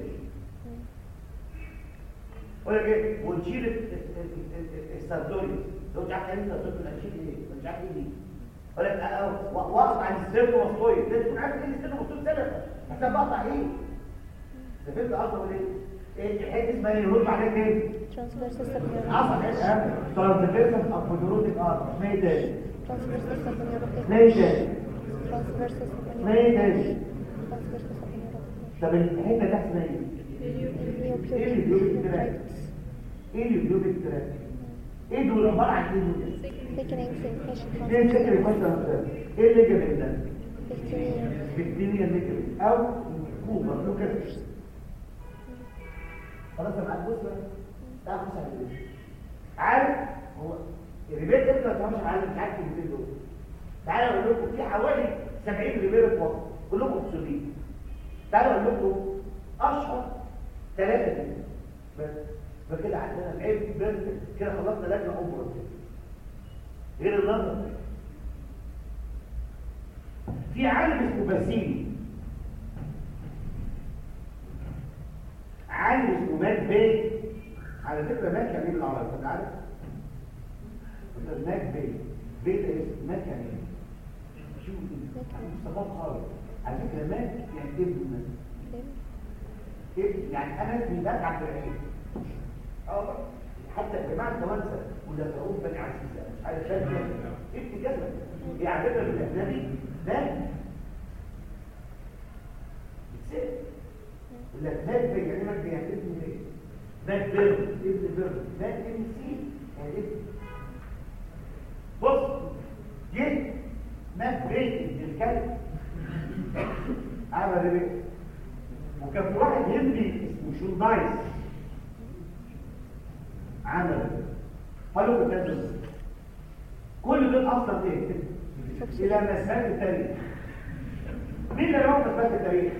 ولا ايه؟ ونشيل السردوري لو مش عارف ايه السردوري هنشيل ايه؟ مش عارف ايه دي ولا واقف عن السيرتو مستوي لازم تكون عارف ايه السيرتو مستوي سنه حساب بقطع ايه ده فهمت قصدي ايه ايه الحته اسمها ايه يرد عليك ايه transversus sapheneurotic عصب ايه ترانسفيرسال ابودروتيك ارت اسمها ايه تاني transversus sapheneurotic اسمها ايه تاني transversus اسمها ايه تاني transversus sapheneurotic طب الحته دي اسمها ايه ايه اللي بيقول التراك ايه اللي بيقول التراك ايه دول عباره عن ايه دول thickening sensation ليه الفكر يفسر ايه اللي جاب ده bacteria بكتيريا نيكل او كوبر لوكس خلاص يا معلم بص بقى تعال بص على الفيديو. عارف هو الريبيت انت ما تفهمش معلم مش عارف الكلمتين دول تعالى اقول لكم في حوالي 70 ريبيت في مصر كلهم مقصودين تعالوا اقول لكم اشهر ثلاثه دي بس فكده عندنا العيب بس كده خلصنا لجنه اوبرا غير النظر في عالم اسمه باسيلي عالم اسمه مات بي على فكره مات يعني ايه بالعربي انت عارف مات بي بي ده اسم مات يعني ايه شوف مصطفى خالص على فكره مات يعني ابن ابن يعني انا اسمي مات عبد الرحيم اه حتى الجماعه التوانسه ولا تقوم بني عزيزه مش عارف شايف ابن كذا هي على فكره الاجنبي ده بتسال يقول لك مات بي يعني مات بي يعني ابن ايه مات بيرن ابن بيرن مات ابن سي يعني ابن بص جه مات بي ابن الكلب عمل ايه وكان في واحد هندي اسمه شون دايس عمل قالوا بكذا كل دول اصلا ايه الى مسافات التاريخ مين اللي راح مسافات التاريخ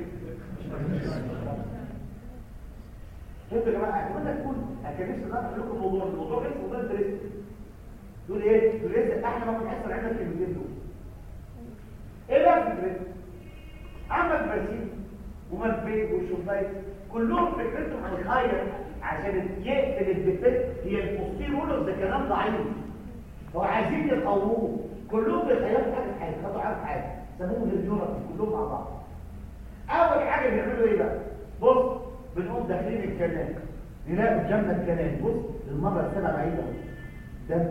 شفتوا يا جماعه اتمنى تكون كان نفسي اقول لكم الموضوع الموضوع اسمه ده درس دول ايه دول لسه احنا ما بنحصل عندنا الكلمتين دول ايه بقى فكرتهم عمل برسيم ومنفيد وشوفايت كلهم فكرتهم هنخير عشان يقفل الدفاع هي البوستير رولر ده كلام ضعيف هو عايزين يقووه كلهم بيخيروا حاجه حاجه خدوا عارف حاجه سموهم الجورا كلهم مع بعض اول حاجه بيعملوا ايه بقى بص بنقوم داخلين الكنال نلاقي قدامنا الكنال بص المره السابعه بعيده ده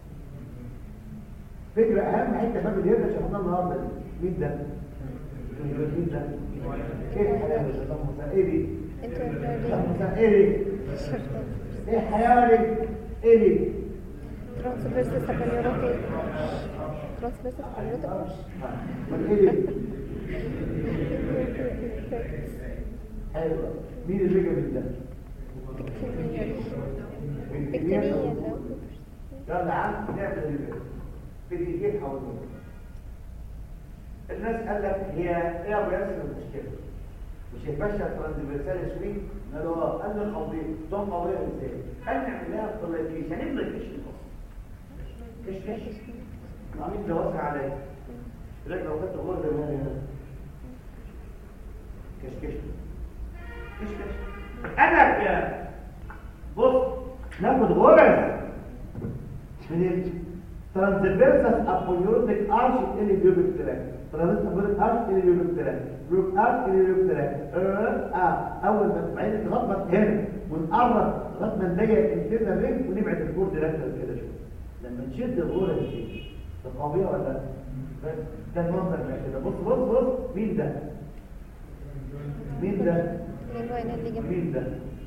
فكره اهم حته باب اليد شفناها النهارده دي مين ده؟ مين ده؟ ايه الحلاوه ده؟ طب مثلا ايه دي؟ طب مثلا ايه دي؟ ايه الحياه دي؟ ايه دي؟ transversus sapheneurotic transversus sapheneurotic طب ايه دي؟ ايوه مين اللي جاب ده؟ بكتيريا يلا يا عم نعمل ايه؟ في دقيقتين حوالين الناس قال لك هي ايه يا ابو ياسر المشكله مش هيفشل ترانزفيرسال سويت قالوا اه قال لي قضيه تقوم قضيه ازاي قال نعمل لها بلايكيشن يعني ايه بلايكيشن اصلا كش كش عاملين دواسه عليا لك لو كنت غرزه من هنا كش كش كش كش انا يا بص ناخد غرز من ترانسفيرسس ابوليوتيك ارش اللي بيوبك تراك ترانسفيرسس ابوليوتيك ارش اللي بيوبك تراك بيوبك ارش اللي بيوبك تراك اه اول ما تبعد تغطط هنا ونقرب لغايه ما نضيق الانترنال رينج ونبعد الكور ديركتور كده شويه لما نشد الغرز دي القضيه ولا لا بس ده المنظر ده كده بص بص بص مين ده مين ده الوين اللي جنب مين ده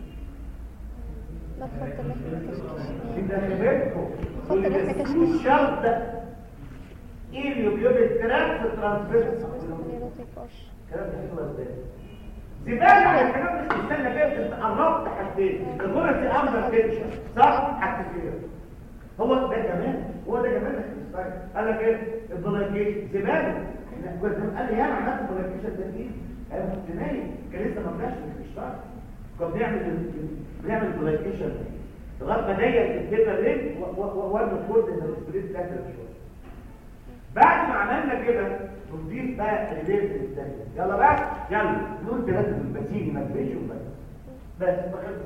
لا تحط اللي احنا كشكشناه مين ده هيبتكم خط اللي احنا كشكشناه الشرط ده ايه اللي بيوبك تراك في الترانسفيرسس sapheneurotic arch الكلام ده حلو ازاي زبالة على الكلام مش مستنى فيه انت قربت حاجتين الغرز دي امر تنشن صح حاجتين هو ده كمان هو ده كمان مش قال لك ايه البلايكيشن زبالة احنا كنا قال لي ياما عملت بلايكيشن ده ايه انا كنت نايم كان لسه ما طلعش من الاشتراك كنا بنعمل بنعمل بلايكيشن لغايه ما ضيق الكلمه رينج وورد كود ان السبريت ده شويه بعد ما عملنا كده نضيف بقى الليل الثاني يلا بقى يلا نقول ثلاثه بالبسيني ما تبيش وبس بس بخلص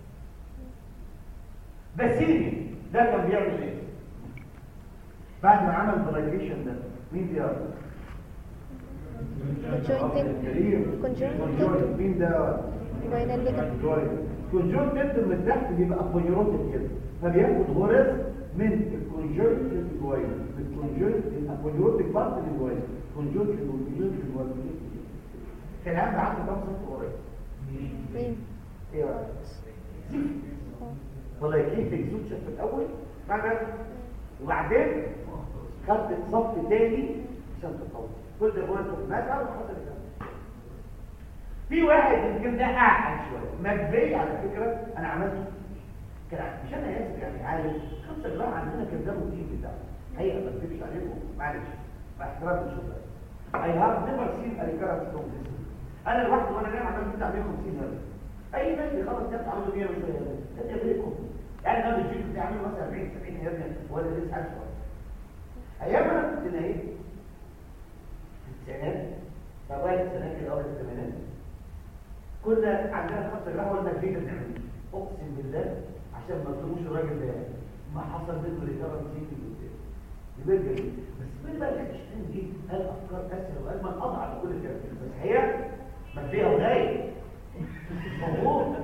بسيني ده كان بيعمل ايه بعد ما عمل بلايكيشن ده مين بيعمل conjoined conjoined مين ده بين الليجمنت كونجون تندم من تحت بيبقى ابونيروتيك كده فبياخد غرز من الكونجون للجوين من الكونجون الابونيروتيك بارت للجوين كونجون للكونجون للجوين كان العام عنده كام سنه قريب مين ايه رأيك؟ والله كيف اكزوتشن في الاول بعد وبعدين خدت صف تاني عشان تطور كل ده بوينت اوف ماتر وحصل كده في واحد يمكن ده اعقل شويه مجدي على فكره انا عملته كان مش انا اسف يعني عارف خمسه جرام عندنا كان ده روتين بتاعه حقيقه ما اكذبش عليكم معلش مع احترام الشغل I have never seen a recurrent from this انا لوحدي وانا نايم عملت بتاع 150 هرتز اي ناس بيخلص كام عنده 100 وشويه هرتز ده يغلقكم يعني انا الجيل بتاعي عامل مثلا 40 70 هرتز ولا لسه عايش شويه ايام انا كنت نايم في التسعينات فوائد التسعينات كده اول الثمانينات كنا عندنا خمسة جرام ولا فينا بنعمل اقسم بالله عشان ما تقولوش الراجل ده ما حصل منه ريكارنت سيكل قدام يبقى جميل بس مين بقى اللي تشتغل دي قال افكار اسهل واجمل اضعف كل كده بس هي ما فيها وغايه موجود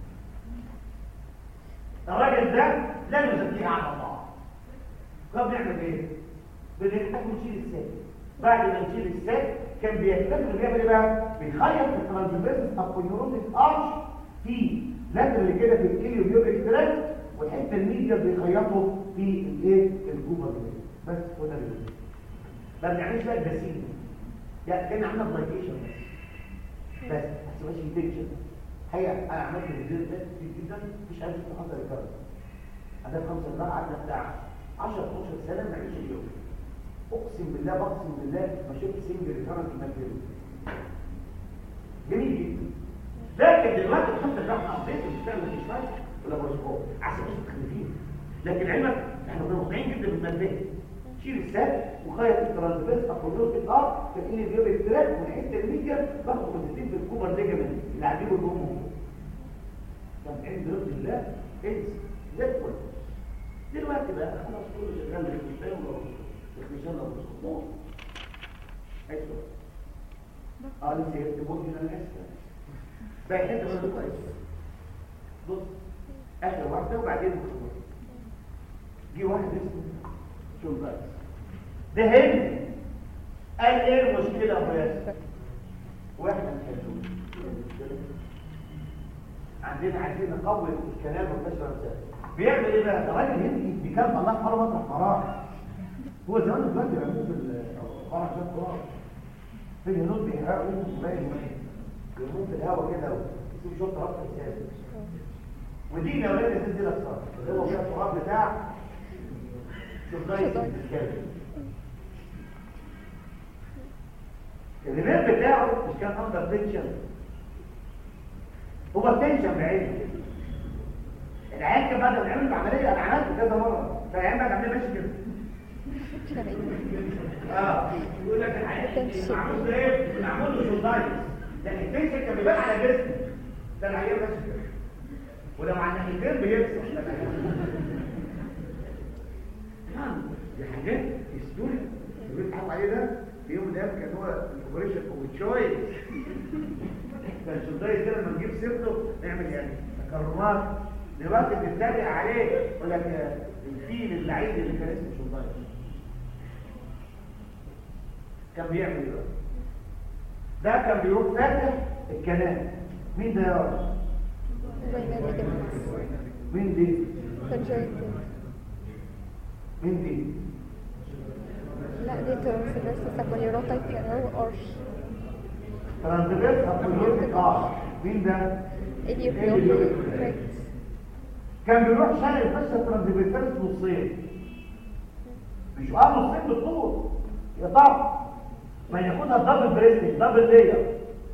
الراجل ده لا يزكيه على الله كنا بنعمل ايه؟ بنحتاج نشيل الساك بعد ما نشيل الساك كان بيكتشف بيعمل ايه بقى؟ بيخيط الترانسفيرس ابونيوروتيك ارش في لاترال كده في الكيليو بيوبيك تراك والحته الميديا بيخيطه في الايه؟ الجوبر بس هو ده اللي ما بنعملش بقى البسيل يعني كان عندنا بلايكيشن بس بس ما تبقاش انفكشن هي انا عملت الفيديو ده كتير جدا مش عارف حصل الكلام انا في خمسه سنين قعدنا بتاع 10 12 سنه ما عملش اليوم اقسم بالله بقسم بالله ما شفت سنجل ريكارنت ماكيرو جميل جدا لكن دلوقتي الخمسه اللي احنا قضيت بنشتغل في شويه ولا بروسكوب عشان مش مختلفين لكن علمك احنا كنا مقطعين جدا بالمنبه شيل الساك وخيط الترانسفيرس ابولوس في الارض تلاقيه بيبقى التراك والحته الميديا باخد خطتين في الكوبر ليجمنت اللي عنديه الجمهور كان عند رضي الله انس زي الفل دلوقتي بقى خلاص كله شغال بالكتاب والخشان لو بروسكوب ايوه اه لسه يكتبون هنا الاسفل بقى حته برضه كويس بص اخر واحده وبعدين الخطوط جه واحد اسمه شولدايس ده هند قال ايه المشكله يا ابو ياسر واحنا مش عندنا عايزين نقوي الكلام والنشر الرسائل بيعمل ايه بقى؟ ده راجل هندي بيكلم الله حرام مطرح مراح هو زمان دلوقتي بيعملوه في الفرح ده تراب في الهنود بيحرقوا باين يرموه في الهواء كده ويسيبوا شويه تراب في الساس ودي يا ولاد الست دي الاقصار اللي هو فيها التراب بتاع شوف ده الكلب الريبير بتاعه مش كان اندر تنشن هو التنشن بعينه كده العيال كان بعد ما عملوا العمليه انا عملت كذا مره فالعيال بعد العمليه ماشي كده اه يقول لك العيال معمول له ايه معمول له شولدايز لكن التنشن كان بيبان على جسمه ده العيال ماشي كده ولو على الناحيتين بيفصل نعم دي حاجات هيستوري اللي بيتحط عليه ده في يوم من الايام كان هو الاوبريشن اوف تشويس كان شداي كده لما نجيب سيرته نعمل يعني تكرمات دلوقتي بنتريق عليه يقول لك الفيل اللعيب اللي كان اسمه شداي كان بيعمل ايه بقى؟ ده كان بيروح فاتح الكلام مين ده يا رب؟ مين دي؟ مين دي؟ لا دي ترانسفيرس سابونيروتايب كانال ارش ترانسفيرس ابوليوتيك ارش مين ده؟ اليوبيوبيك كان بيروح شارع الفشة ترانسفيرس نصين مش قال نصين بالطول يا طبعا ما ياخدها دبل بريستنج دبل لير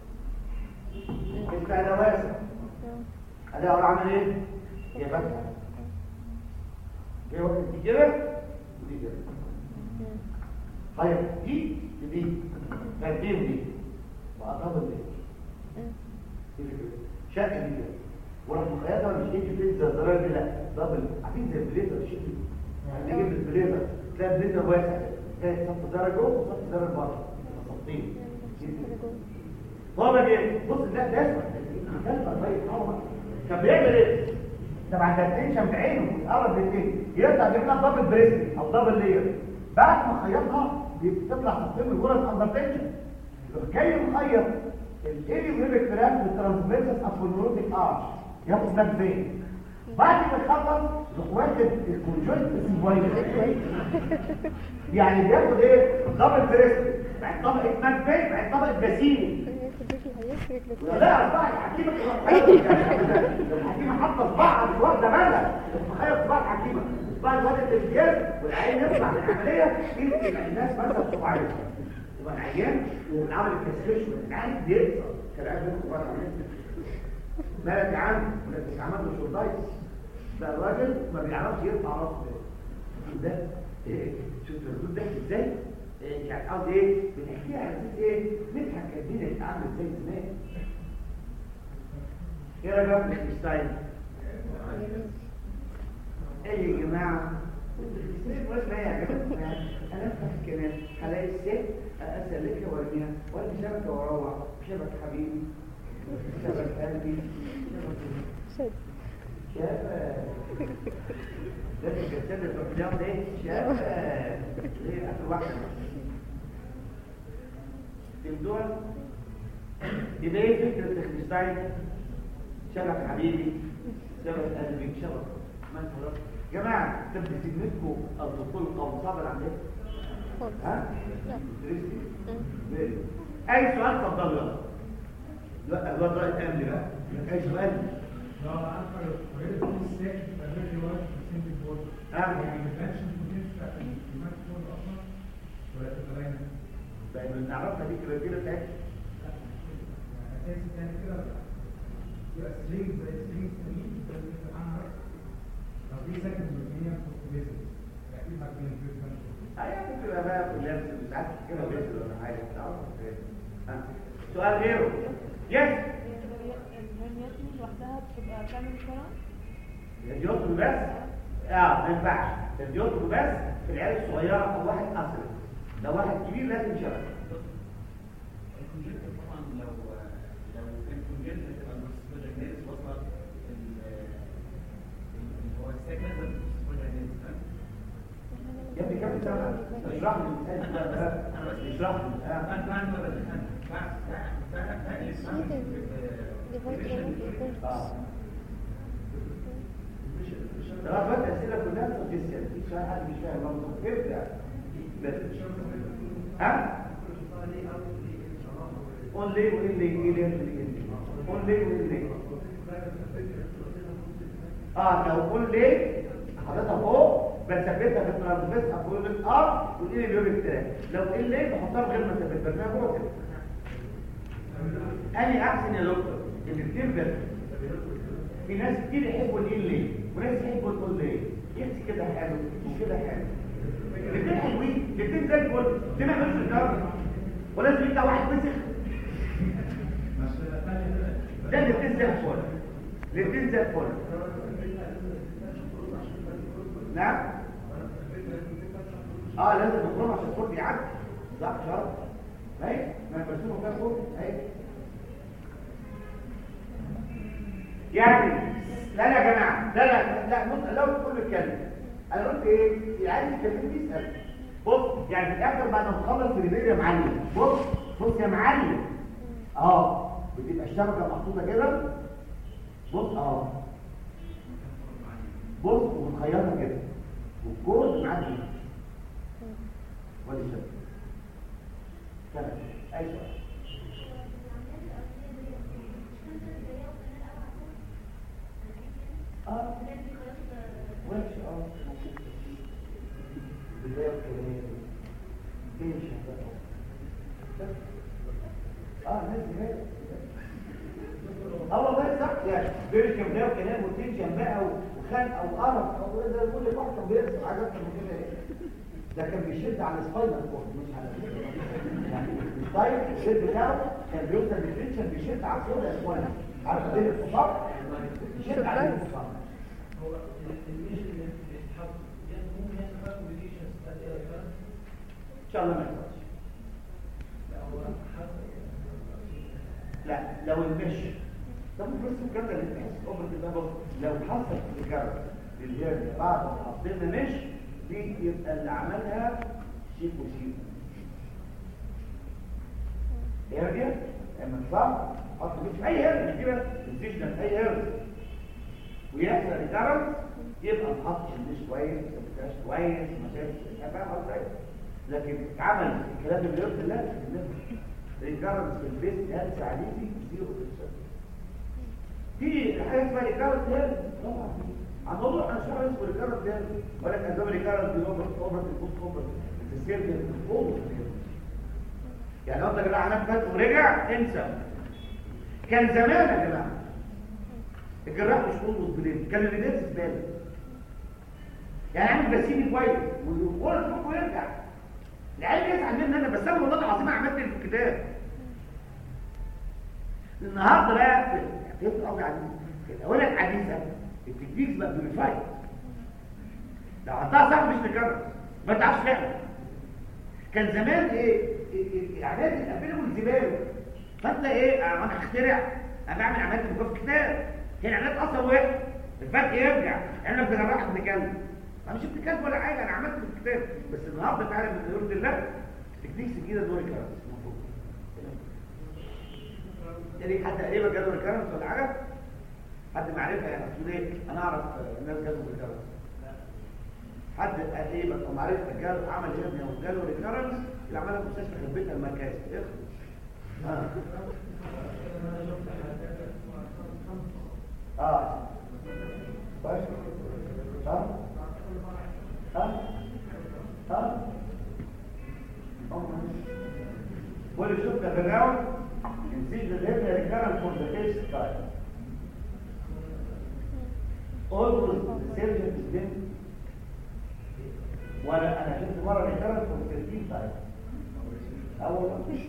انت انا واسع انا اقول اعمل ايه؟ يا فتحه ايه واحد دي كده ودي كده طيب دي دي دي دي بقى دبل لير شكل دي كده ورحت مخيطها مش ايه في الزرار دي لا دبل عارفين زي البليزر الشكل هتيجي بالبليزر تلاقي البليزر واسع تلاقي صف درجه جوه وصف درجه بره صفين اللي جوه هو بقى ايه بص ده ده اسمه كلمه طيب هو كان بيعمل ايه طبعا ده التنشن بعينه بيتقرب للتاني يقطع يجيب لك دبل بريسنج او دبل لير بعد ما خيطها بتطلع تقسيم الغرز اندر تنشن جاي مخيط الاليوميريك تراك بالترانسفيرسس ابولوتيك ارش ياخد باك فين بعد ما يخلص يروح واخد الكونجوينت سيمبويد يعني بياخد ايه دبل بريسنج بعد طبقه ماك فين بعد طبقه باسيني هيفرق لك لا صباع الحكيمة الحكيمة حاطة صباعها مش واخدة بالها تخيل صباع الحكيمة صباع الواد الامتياز والعين يطلع من العملية يبقى الناس مثلا صباعين يبقى العيان وبنعمل الكسرش والعين بيكسر كالعيان بيكسر صباع العملية مالك يا عم ولا بتتعمل له شوردايس ده الراجل ما بيعرفش يرفع راسه ده ده ايه شوف الردود ده ازاي إيه يعني عاوز ايه بنحكيها على اساس ايه نضحك الدنيا بتتعامل ازاي زمان ايه رايك في الستايل ايه يا جماعه الستايل مش ما يعجبك انا افتح الكلام هلاقي الست اسالك وارميها وارمي شبكه واروح شبك حبيبي شبك قلبي شد شبك لازم تستنى البروجرام ده شبك ليه اخر واحده الدول يبقى ايه فكره الخريستاين شبك حبيبي شبك قلبي شبك ما انت خلاص جماعه طب بذمتكم الدخول قوم صابر عن ايه؟ خالص ها؟ لا درستي؟ مم. ماشي. اي سؤال اتفضلوا يلا لا الواد رأي امني بقى اي سؤال لو عارفه لو قريت في الساكت تعمل لي وقت في سنت البورد اه يعني ما كانش المدير بتاع الكلمات البورد اصلا ولا تتبين بقى من نعرفها دي كده كده بتاعت يعني اساسي تاني كده يبقى سليم زي سليم سليم ده اللي انت عنها لو دي ساكت مبنيه في بيزنس اكيد هتكون بيزنس ايوه ممكن يبقى بقى كلها مش عارف كده بس ولا حاجه تعرف ها. سؤال غيره يس الهرنيات لوحدها بتبقى بتعمل فرع الديوتر بس اه ما ينفعش الديوتر بس في العيال الصغيره او واحد اصغر لو واحد كبير لازم يشتغل الكونجنت طبعا لو لو كان كونجنت هتبقى البروسيجرينيز وصل اللي هو السكند البروسيجرينيز يا ابني كم سنه اشرح لي المثال ده بقى. اشرح لي آه. بعد بعد ما بدأنا بعد بعد بعد ديفايد ريموت اه خلاص بقى الاسئله كلها سجستيف في سؤال حد مش فاهم برضه ابدا بس ها قول ليه وايه اللي ايه اللي اللي قول ليه وايه اللي اه لو قول ليه حاططها فوق بثبتها في الترانسفيرس ابولوجيك ار والايه اللي بيقول التراك لو ايه اللي بحطها من غير ما اثبت برميها جوه كده اني احسن يا دكتور الاثنين بس في ناس كتير يحبوا الايه ليه وناس يحبوا القول ليه يحكي كده حلو وكده حلو الاثنين حلوين الاثنين زي الفل ليه ما يعملوش الجرد ولازم يطلع واحد مسخ ده الاثنين زي الفل الاثنين زي الفل نعم اه لازم نخرج عشان الصوت يعدي صح شرط اهي ما يبقى فيها صوت اهي يعني لا لا يا جماعه لا لا لا بص لو تقول له اتكلم انا قلت ايه العيال يتكلم يسال بص يعني في الاخر بعد ما تخلص الريفير يا معلم بص بص يا معلم اه بتبقى الشبكه محطوطه كده بص اه بص ومخيطه كده والكود معدي ودي الشبكه كمل اي سؤال اه وحش اه بداية كلامية ايش هذا اه ناس جاية اه والله صح يعني بيركب بداية كلام وتنشن بقى وخنقة وقرف او ده كل واحد كان بيرسم حاجات من كده ايه ده كان بيشد على السباينال كورد مش على يعني السباين الشد بتاعه كان بيوصل للتنشن بيشد على الصوره يا اخوانا عارف دي الفصام يشد على الفصام هو الانيشن اللي بيتحط يعني ممكن يحصل كومبليكيشنز ان شاء الله ما يحصلش لا هو حصل مش طب بس الكلام ده اللي تحس اوبر ده بص لو حصل ريكارد للهيرنيا بعد ما حطينا مش دي يبقى اللي عملها شيك وشيك هيرنيا لما تطلع حط مش اي هيرنيا مش كده الفيجن اي هيرنيا ويحصل ريكارد يبقى ما حطش المش كويس ما سبتهاش كويس ما شافش أنا فاهم قصدي إيه؟ لكن اتعمل الكلام اللي يرضي الله ريكارد في البيت هات عليكي زيرو في الشهر في حاجه اسمها ريكارد هيرنيا طبعا عن موضوع انا شرح اسمه ريكارد هيرنيا ولكن اسباب ريكارد دي اوفر اوفر البوست اوفر السيرجن اوفر يعني لو انت يا جماعه عملت فتح ورجع انسى كان زمان يا جماعه الجراح مش مظبوط بلين كان الريديرس زباله يعني عامل بسيني كويس ويقول الفوق ويرجع العيال يزعل مني انا بس انا والله العظيم عملت اللي في الكتاب النهارده بقى في قوي عزيز اقول لك عزيزه التكنيكس بقى بيوريفايد لو حطها صح مش نكرر ما تعرفش فعلا كان زمان ايه اعداد الافيلبل زباله فانت ايه انا اخترع انا بعمل عمليات في الكتاب هي العمليات اصلا واحد الفرق يرجع انا بجرحك بنتكلم انا مش بتكلم ولا حاجه انا عملت في الكتاب بس النهارده فعلا من يرضي الله تكنيكس جديده دول كارنس يعني حد قريبا جدول الكارنس ولا حاجه حد معرفه يعني تقول ايه انا اعرف الناس جدول الكارنس حد قريبا او معرفه جال عمل هرنيا وجاله ريكارنس اللي عملها في مستشفى خبيتها المركزي اخلص اه اه بس ها ها ها واللي شفنا في الراوند نسيج الهبنة ريكارنت فور ذا فيرست تايم always the surgeon is been وانا انا شفت مره ريكارنت فور 13 تايم اول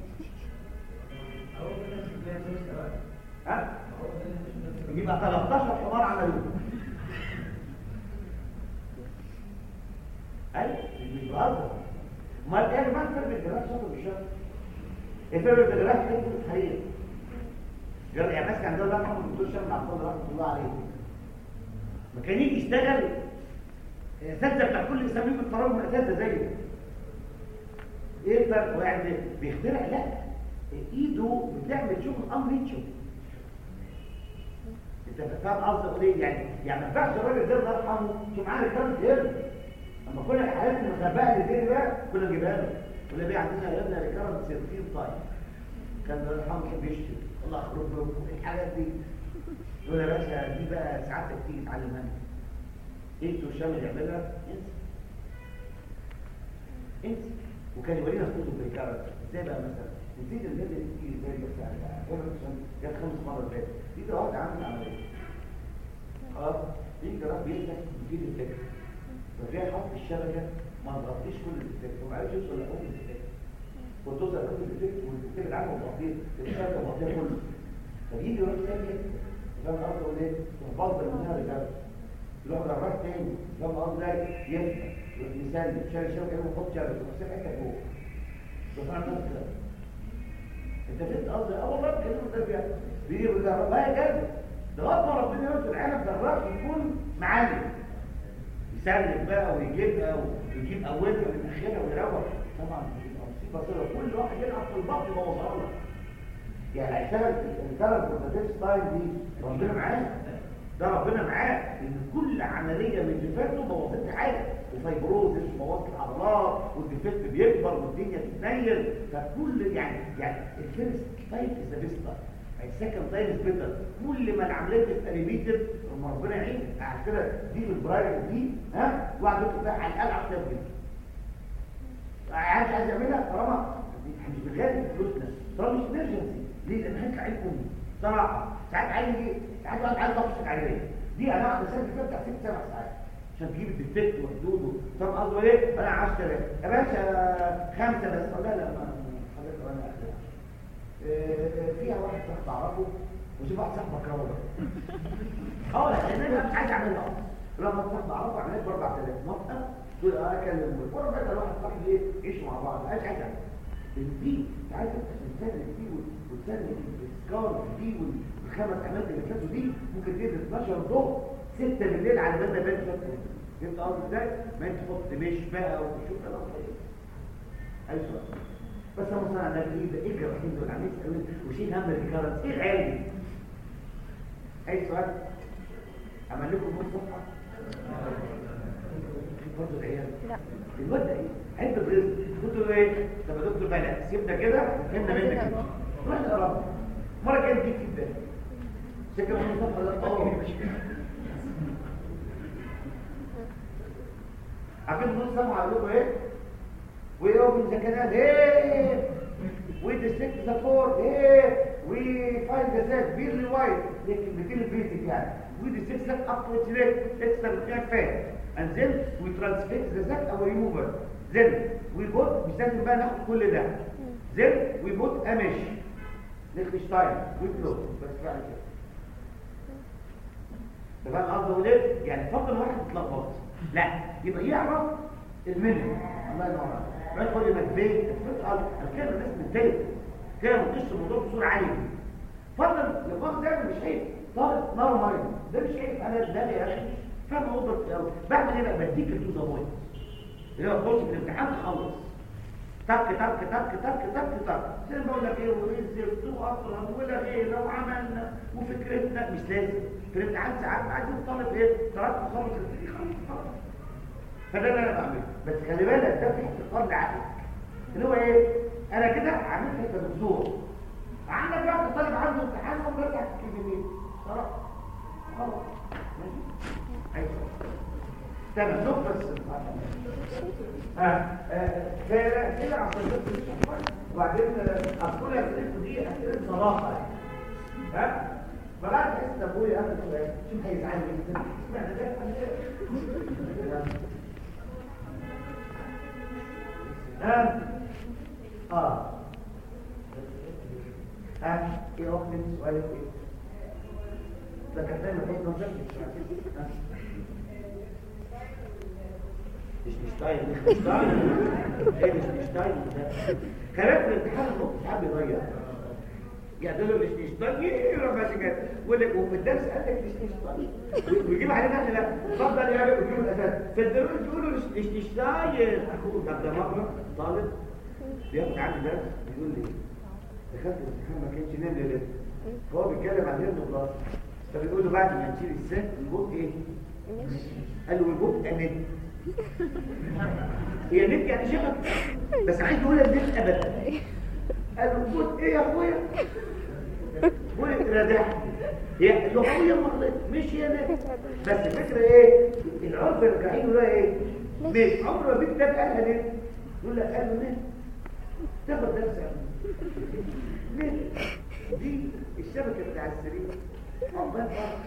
ها يبقى 13 حمار عملوه ايوه مش بهزر امال ايه يا جماعه فرق الجراح شاطر بالشهر ايه فرق الجراح كده الحقيقه جرى يعني ناس كان عندهم رقم الدكتور شامل عبد الله رحمه الله عليه ما كان يجي يشتغل الاساتذه بتاع كل اسلام يجوا يتفرجوا من الاساتذه زيه ايه الفرق واحد بيخترع لا ايده بتعمل شغل امر يتشوف انت فاهم قصدي اقول ايه يعني يعني ما ينفعش الراجل ده الله يرحمه شو معاه رجاله هيرن اما كل الحالات المخبأة اللي زي بقى كنا نجيبها له كنا بيه عندنا يا ابني رجاله سيرفين طيب كان الله يرحمه كان بيشتري الله يخرج له الحاجات دي يقول يا باشا دي بقى ساعتك تيجي تعلمها انتوا شامل يعملها انسى انسى وكان يورينا خطوط بالكارت ازاي بقى مثلا نسيت الفيديو اللي بتيجي ازاي بس انا مثلا جت خمس مرات فاتت دي ده واحده عامل عمليه خلاص دي جراح بيفتح بيجيب الفكره فجاي حط الشبكه ما تغطيش كل الفكره وما عرفش يوصل لحكم الفكره وتوصل لحكم الفكره والفكره اللي عنده تغطيه الشبكه تغطيه كله فبيجي يروح ساكت فاهم قصدي اقول ايه؟ وفضل منها رجاله يروح جراح تاني فاهم قصدي ده يفتح مثال شاري شبكه يقوم يحط شبكه بس حته فوق شوف انا نفس كده انت فهمت قصدي اه والله الكلام ده فيها بيجي بالجرب ما هي كده لغايه ما ربنا يرزق العالم جراح يكون معلم يسلم بقى ويجيبها ويجيب اولها من اخرها ويروح طبعا مصيبه كده كل واحد يلعب في البطن يبوظها لك يعني هيشتغل الكلام في الفيرست تايم دي ربنا معاه ده ربنا معاه ان كل عمليه من اللي فاتوا بوظت لي حاجه وفايبروزس وبوظت العضلات والديفكت بيكبر والدنيا تتنيل فكل يعني يعني الفيرست تايم از ذا بيست تايم السكند تايم از بيتر كل ما العمليه تبقى ريبيتد لما ربنا يعين على كده دي بالبراير دي ها واحد يكتب بقى على الاقل 10 جنيه عايز عايز يعملها طالما مش بغالي فلوسنا طالما مش ايمرجنسي ليه لان هيطلع عينكم صراحه ساعات عايز يجي ساعات واحد عايز يطفش عليه دي انا اقعد اسال كده بتاع ست سبع ساعات عشان تجيب الديفكت وحدوده فاهم قصدي ايه انا 10000 يا باشا خمسه بس أقول لا لا ما حضرتك انا فيها واحد صاحب اعرفه وشوف واحد صاحبك اهو اه لا انا مش عايز اعملها لما صاحب اعرفه عملت ب 4000 موافقه تقول اه اكلم ورا بقى الواحد صاحبي ايه يعيشوا مع بعض مش عايز اعمل البي انت عارف انت عشان تسلك دي وتسلك السكار دي والخمس اماكن اللي فاتوا دي ممكن تنزل 12 ضوء 6 بالليل على بال ما بان فاتت فهمت قصدي ازاي؟ ما انت تحط مش بقى وتشوف كلام طيب اي سؤال بس انا مثلا على ايه ده ايه الجراحين دول عاملين يسالوني وشيل هم الريكارنس ايه العيال دي؟ اي سؤال؟ عمل لكم نص صفحه؟ برضه العيال لا الواد ده ايه؟ عند برزق قلت له ايه؟ طب يا دكتور بلا سيبنا كده فهمنا منك كده. روح نقرا مره كانت تجيب في الدنيا شكل من الصفحه ده اه مش كده عارفين نص صفحه اقول لكم ايه؟ we open the canal hey we dissect the cord hey we find the sac really wide لكن بتيجي البيزك يعني we dissect that up to its leg extra بتاع fat and then we transfix the sac or remove it then we put مش لازم بقى ناخد كل ده then we put a mesh ليخنشتاين we close بس فعلا كده ده بقى قصده وليه يعني فضل واحد اتلخبط لا يبقى يعرف المنهج الله ينور عليك ما تقول لي مكبيت الكلمه الناس متضايقه كده ما تقولش الموضوع بصوره عاليه فضل يبقى ده مش عيب طالب نار ميه ده مش عيب انا دماغي يا اخي فاهم اوضه في الاول بعمل ايه بقى بديك التو ذا بوينت اللي هو تخش في الامتحان تخلص تك تك تك تك تك تك زي ما بقول لك ايه ويزر واطرد ولا ايه لو عملنا وفكرتنا مش لازم في الامتحان ساعات عايزين الطالب ايه ترك تخلص خلاص فده اللي انا بعمله بس خلي بالك ده في احتقار لعقلك اللي هو ايه انا كده عملت انت دكتور عندك بقى طالب عنده امتحان هو بيرجع تكلمني خلاص خلاص ماشي ايوه تمام نقطه بس اه اه كده عشان بس وبعدين اقول لك دي اسئله صراحه يعني ها فبعد حس ابويا اخر سؤال شوف هيزعلني جدا اشمعنى ده ها اه ها ايه هو من سؤالك ايه ده كان دايما بص نظر مش مش طايل مش مش طايل ايه مش مش طايل ده كلام في الامتحان النقطة ساعات بيضيع يعدلوا مش مش طايل يروح ماشي كده وفي الدرس قال لك مش مش طايل ويجيب علينا احنا لا اتفضل يا بيه ويجيبوا الاساس في الدروس يقولوا مش مش مش طايل اخوه طب ده مره طالب بياخد عندي درس بيقول لي دخلت الامتحان ما كانش نام ليلته هو بيتكلم عن هند بلاس فبيقول له بعد ما نشيل السن البوك ايه قال له البوك امن هي نت يعني شغل بس عايز يقول النت ابدا قال له البوك ايه يا اخويا بقول رادح هي لغويا مغلط مش هي نت بس الفكره ايه العرف الرجعين له ايه مش عمره ما بيت ده قالها نت يقول لك قال له نت تاخد درس نت دي الشبكه بتاع السرير عقبال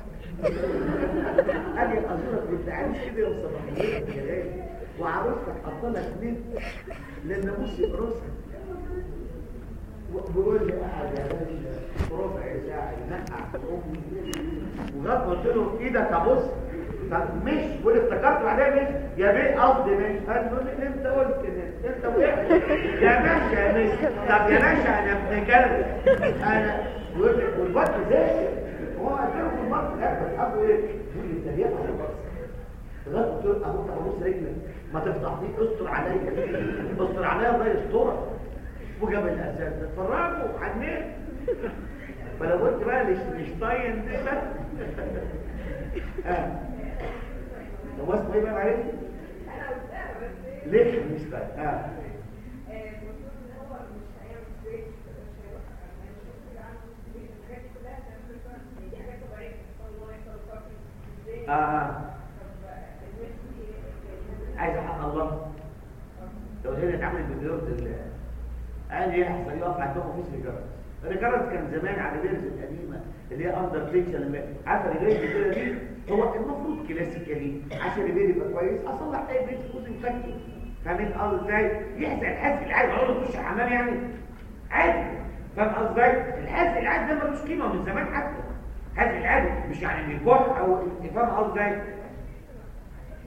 قال لي الازوره كنت عايز كده يوم صباحيه يا غالي وعروستك حاطه لك نت للناموس يقرصها بيقول لي قاعد يا باشا ربع ساعه ينقع في امي وجات قلت له ايدك ابص طب مش واللي افتكرت بعدها مش يا بيه قصدي مش قال له انت قلت مش انت وقعت يا باشا يا مش طب يا باشا انا ابن كلب انا يقول لي والوقت ذاكر هو قال له في المرض لا بس ابو ايه يقول لي انت ليه على البص لغايه قلت له ابوك ابوس رجلك ما تفضحنيش استر عليا استر عليا الله يسترك وجاب الاساس اتفرجوا على النت فلو قلت بقى مش مش طاين دي بس اه هو اسمه ايه بقى عليك ليه مش طاين اه اه عايز حق الله لو هنا اتعمل بالدور قال لي يحصل يقف عندهم مفيش ريجارد الريجارد كان زمان على الريلز القديمه اللي هي اندر فليكشن عارفه الريلز كده دي هو المفروض كلاسيكالي عشان الريل يبقى كويس اصلح اي بيت يكون انفكتد فاهمين قصدي ازاي يحزق الحزق اللي عايز اقول له تخش الحمام يعني عادي فاهم قصدي ازاي الحزق اللي عايز ده ملوش قيمه من زمان حتى حزق العادي مش يعني بيكح او فاهم قصدي ازاي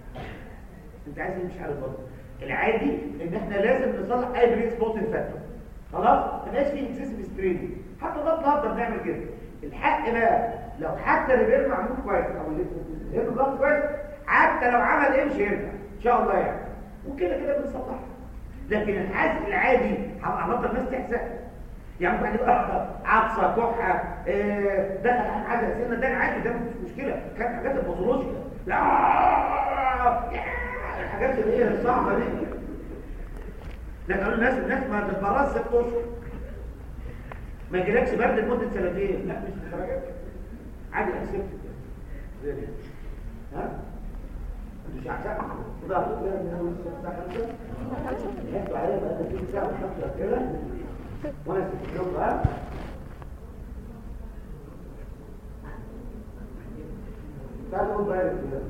انت عايز مش عارف برضه العادي ان احنا لازم نصلح اي بريد سبوت انفكتد خلاص ما بقاش فيه اكسسيف ستريننج حتى ده النهارده بنعمل كده الحق بقى لو حتى الريبير معمول كويس او الهيد بلاد كويس حتى لو عمل ايه مش هيرجع ان شاء الله يعني وكده كده بنصلحها لكن الحاسب العادي هبقى هنفضل الناس تحزق يعني ممكن يبقى عطسه كحه آه، دخل عن حاجه سنه ده عادي ده مش مشكله كانت حاجات الباثولوجيكال لا الحاجات اللي هي الصعبه دي لكن قالوا الناس الناس ما تتبرز ست اشهر ما يجيلكش برد لمده سنتين لا مش للدرجه دي. عادي اكسبت كده ها انتوا شعشعوا كده هتقول كده من اول الساعه 5 يحطوا عليها بقى تلت ساعه وخمسه كده وانا ست يوم بقى تعالوا نقول بقى كده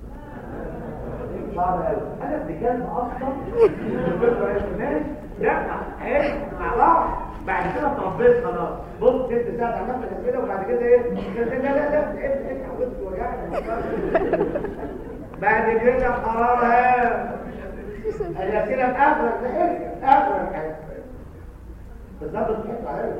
صعب قوي انا ابن كلب اصلا ماشي لا ايه مع بعض بعد كده اتربيت خلاص بص ست ساعات عملت كده وبعد كده ايه لا لا لا لا ايه ايه حاولت توجعني بعد كده قرارها الاسئله الاخر ده ايه اخر حاجه بالظبط بتحط عليا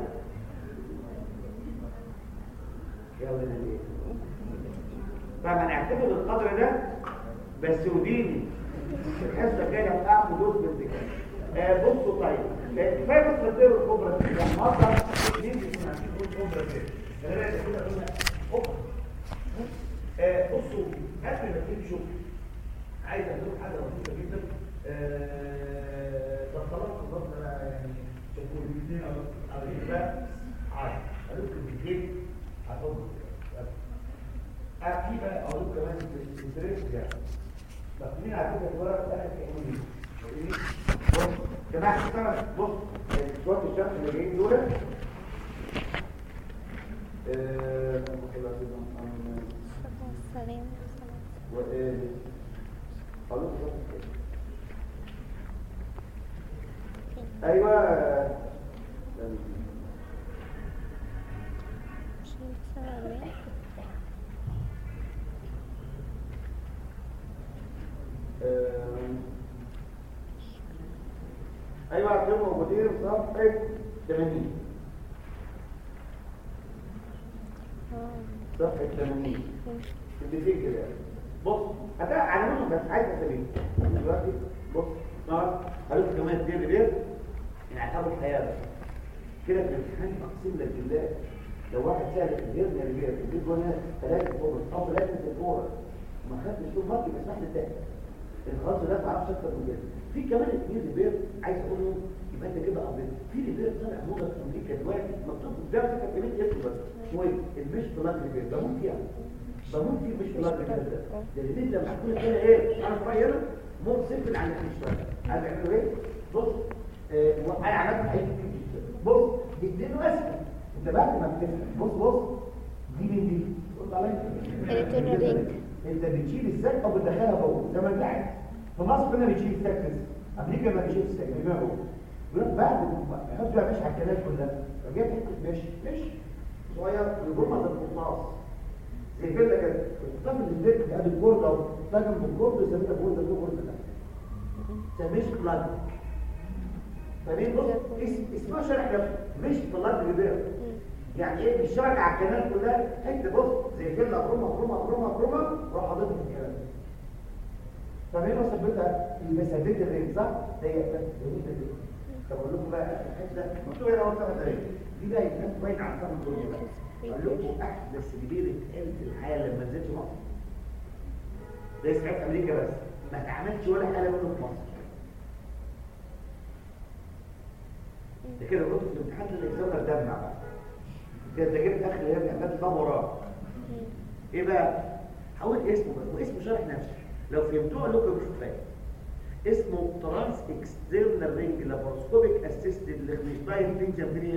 يا ولد الايه فما نعتبر القدر ده بس وديني الحصه الجايه بتاع حدود بالذكر آه بصوا طيب آه، كفايه بس تديروا الخبره دي يعني اصلا نيجي من عندكم الخبره دي خلينا كده قلنا خبره آه بصوا قبل ما تيجي شوف عايز اقول حاجه بسيطه جدا آه طب خلاص خلصنا بقى يعني شوفوا الاثنين او او بقى عادي قالوا لكم الاثنين هتفضل في بقى اقول لكم كمان الانترست يعني طب مين على فكره الورق بتاعك كانوا بص يا جماعه اشتغل بص شويه الشمس اللي جايين دول آه، سلام و- خلاص بس كده. ايوه آم، ايوه هتبقوا موجودين في صفحه 80 صفحه 80 الديفيك كده بص هتلاقي على بس عايز اسالك دلوقتي بص نار هلوك كمان دير بير يعني اول حياه بس. كده في الامتحان اقسم لك بالله لو واحد سالك غير نرجع البيت هنا ثلاثه فوق او ثلاثه فوق ما خدتش طول مارك يبقى اسمح لي التاني الخاص ده ما اعرفش اكتر من كده في كمان اثنين ريبير عايز اقول لهم يبقى انت كده قضيت في ريبير طالع موضه في امريكا دلوقتي مكتوب قدام سكه كمان اسمه بس اسمه ايه المش بلاك ريبير بموت فيها بموت فيه مش بلاك ريبير ده ده الريبير لما هتكون كده ايه انا صغيره موت سيمبل عن المش بلاك عايز اعمله ايه بص آه، وانا عملت حاجات كتير جدا بص اديله اسهل انت بعد ما بتفهم بص بص دي مين دي قلت عليا الكترونال رينج. انت بتشيل السك او بتدخلها جوه زي ما انت عايز في مصر كنا بنشيل السك بس امريكا ما بيشيل السك بيبقى جوه يقول بعد ما يحط بقى ماشي على الكنال كلها رجعت حته ماشي ماشي صغير الجمعه زي القرطاس زي كده كده القرطاس اللي اديت قبل الجرده وطاجن بالجرد يسميها جرده الجرده ده سميش بلاد فمين بص اسم اسمها شرح نفسه مش بلاد ريبير يعني ايه بيشتغل على الكنال كلها حته بص زي كده اخرمها اخرمها اخرمها اخرمها روح حاططها في الكنال طب هنا ثبتها المسافات الرينج صح؟ هي جميله دي طب اقول لكم بقى اخر حته مكتوب هنا اهو ثلاث رينج دي بقى يبقى باين على الثمن دول بقى اقول لكم احدث كبير اتقال في العالم ما نزلش مصر ده اسمه في امريكا بس ما اتعملش ولا حاله منه في مصر ده كده قلت في الامتحان الاكزامنر دمع بقى ده انت جبت اخر اللي هي الامتحانات ده وراه ايه بقى هقول اسمه بقى واسمه شرح نفسه لو فهمتوه اقول لكم مش فاهم اسمه ترانس اكسترنال رينج لاباروسكوبيك اسيستد لخنشتاين بنجامينيا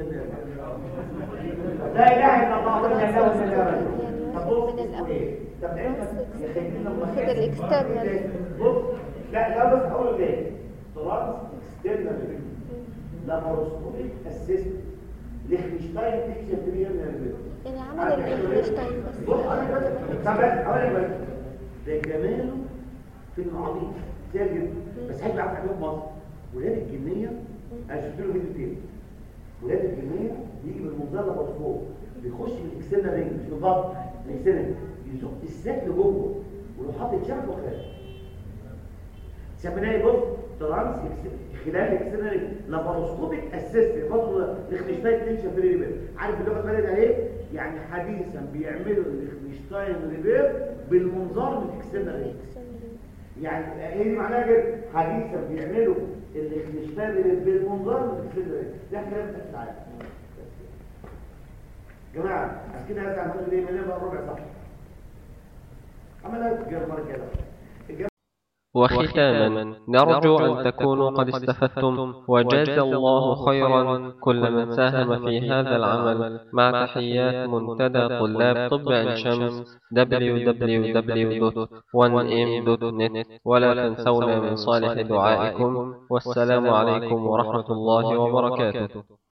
لا اله الا الله ولا اله الا الله طب بص اسمه ايه طب عندك يا خايفين لما خد الاكسترنال. بص لا لا بس هقول ليه ترانس اكسترنال رينج لاباروسكوبيك اسيستد لخنشتاين بنجامينيا يعني عمل الانفلشتاين بص بس انا بس طب بس هقول لك بس ده جماله في المواضيع كتير جدا بس هيبقى عارف عليهم مصر ولاد الجنيه انا شفت له فيديو تاني ولاد الجنيه بيجي بالمنظار لابوسكوب بيخش من الاكسترنال رينج مش بالظبط الاكسترنال يزق الساك لجوه ولو حاطط شبكه وخارج سميناه بص ترانس إكس- خلال الاكسترنال لاباروسكوبيك اسيست برضه ليخنشتاين تنشن في ريبير عارف اللغه اتولد عليه يعني حديثا بيعملوا الليخنشتاين ريبير بالمنظار من الاكسترنال رينج يعني ايه دي معناها كده حديثا بيعملوا الاخنشتاب بالمنظار من الكسندريه ده كلام تحت العالم جماعه عشان كده هسال هنقول ايه من بقى ربع صح عملها كده المره الجايه وختاما نرجو أن تكونوا قد استفدتم وجزى الله خيرا كل من ساهم في هذا العمل مع تحيات منتدى طلاب طب عين شمس www.1m.net ولا تنسونا من صالح دعائكم والسلام عليكم ورحمة الله وبركاته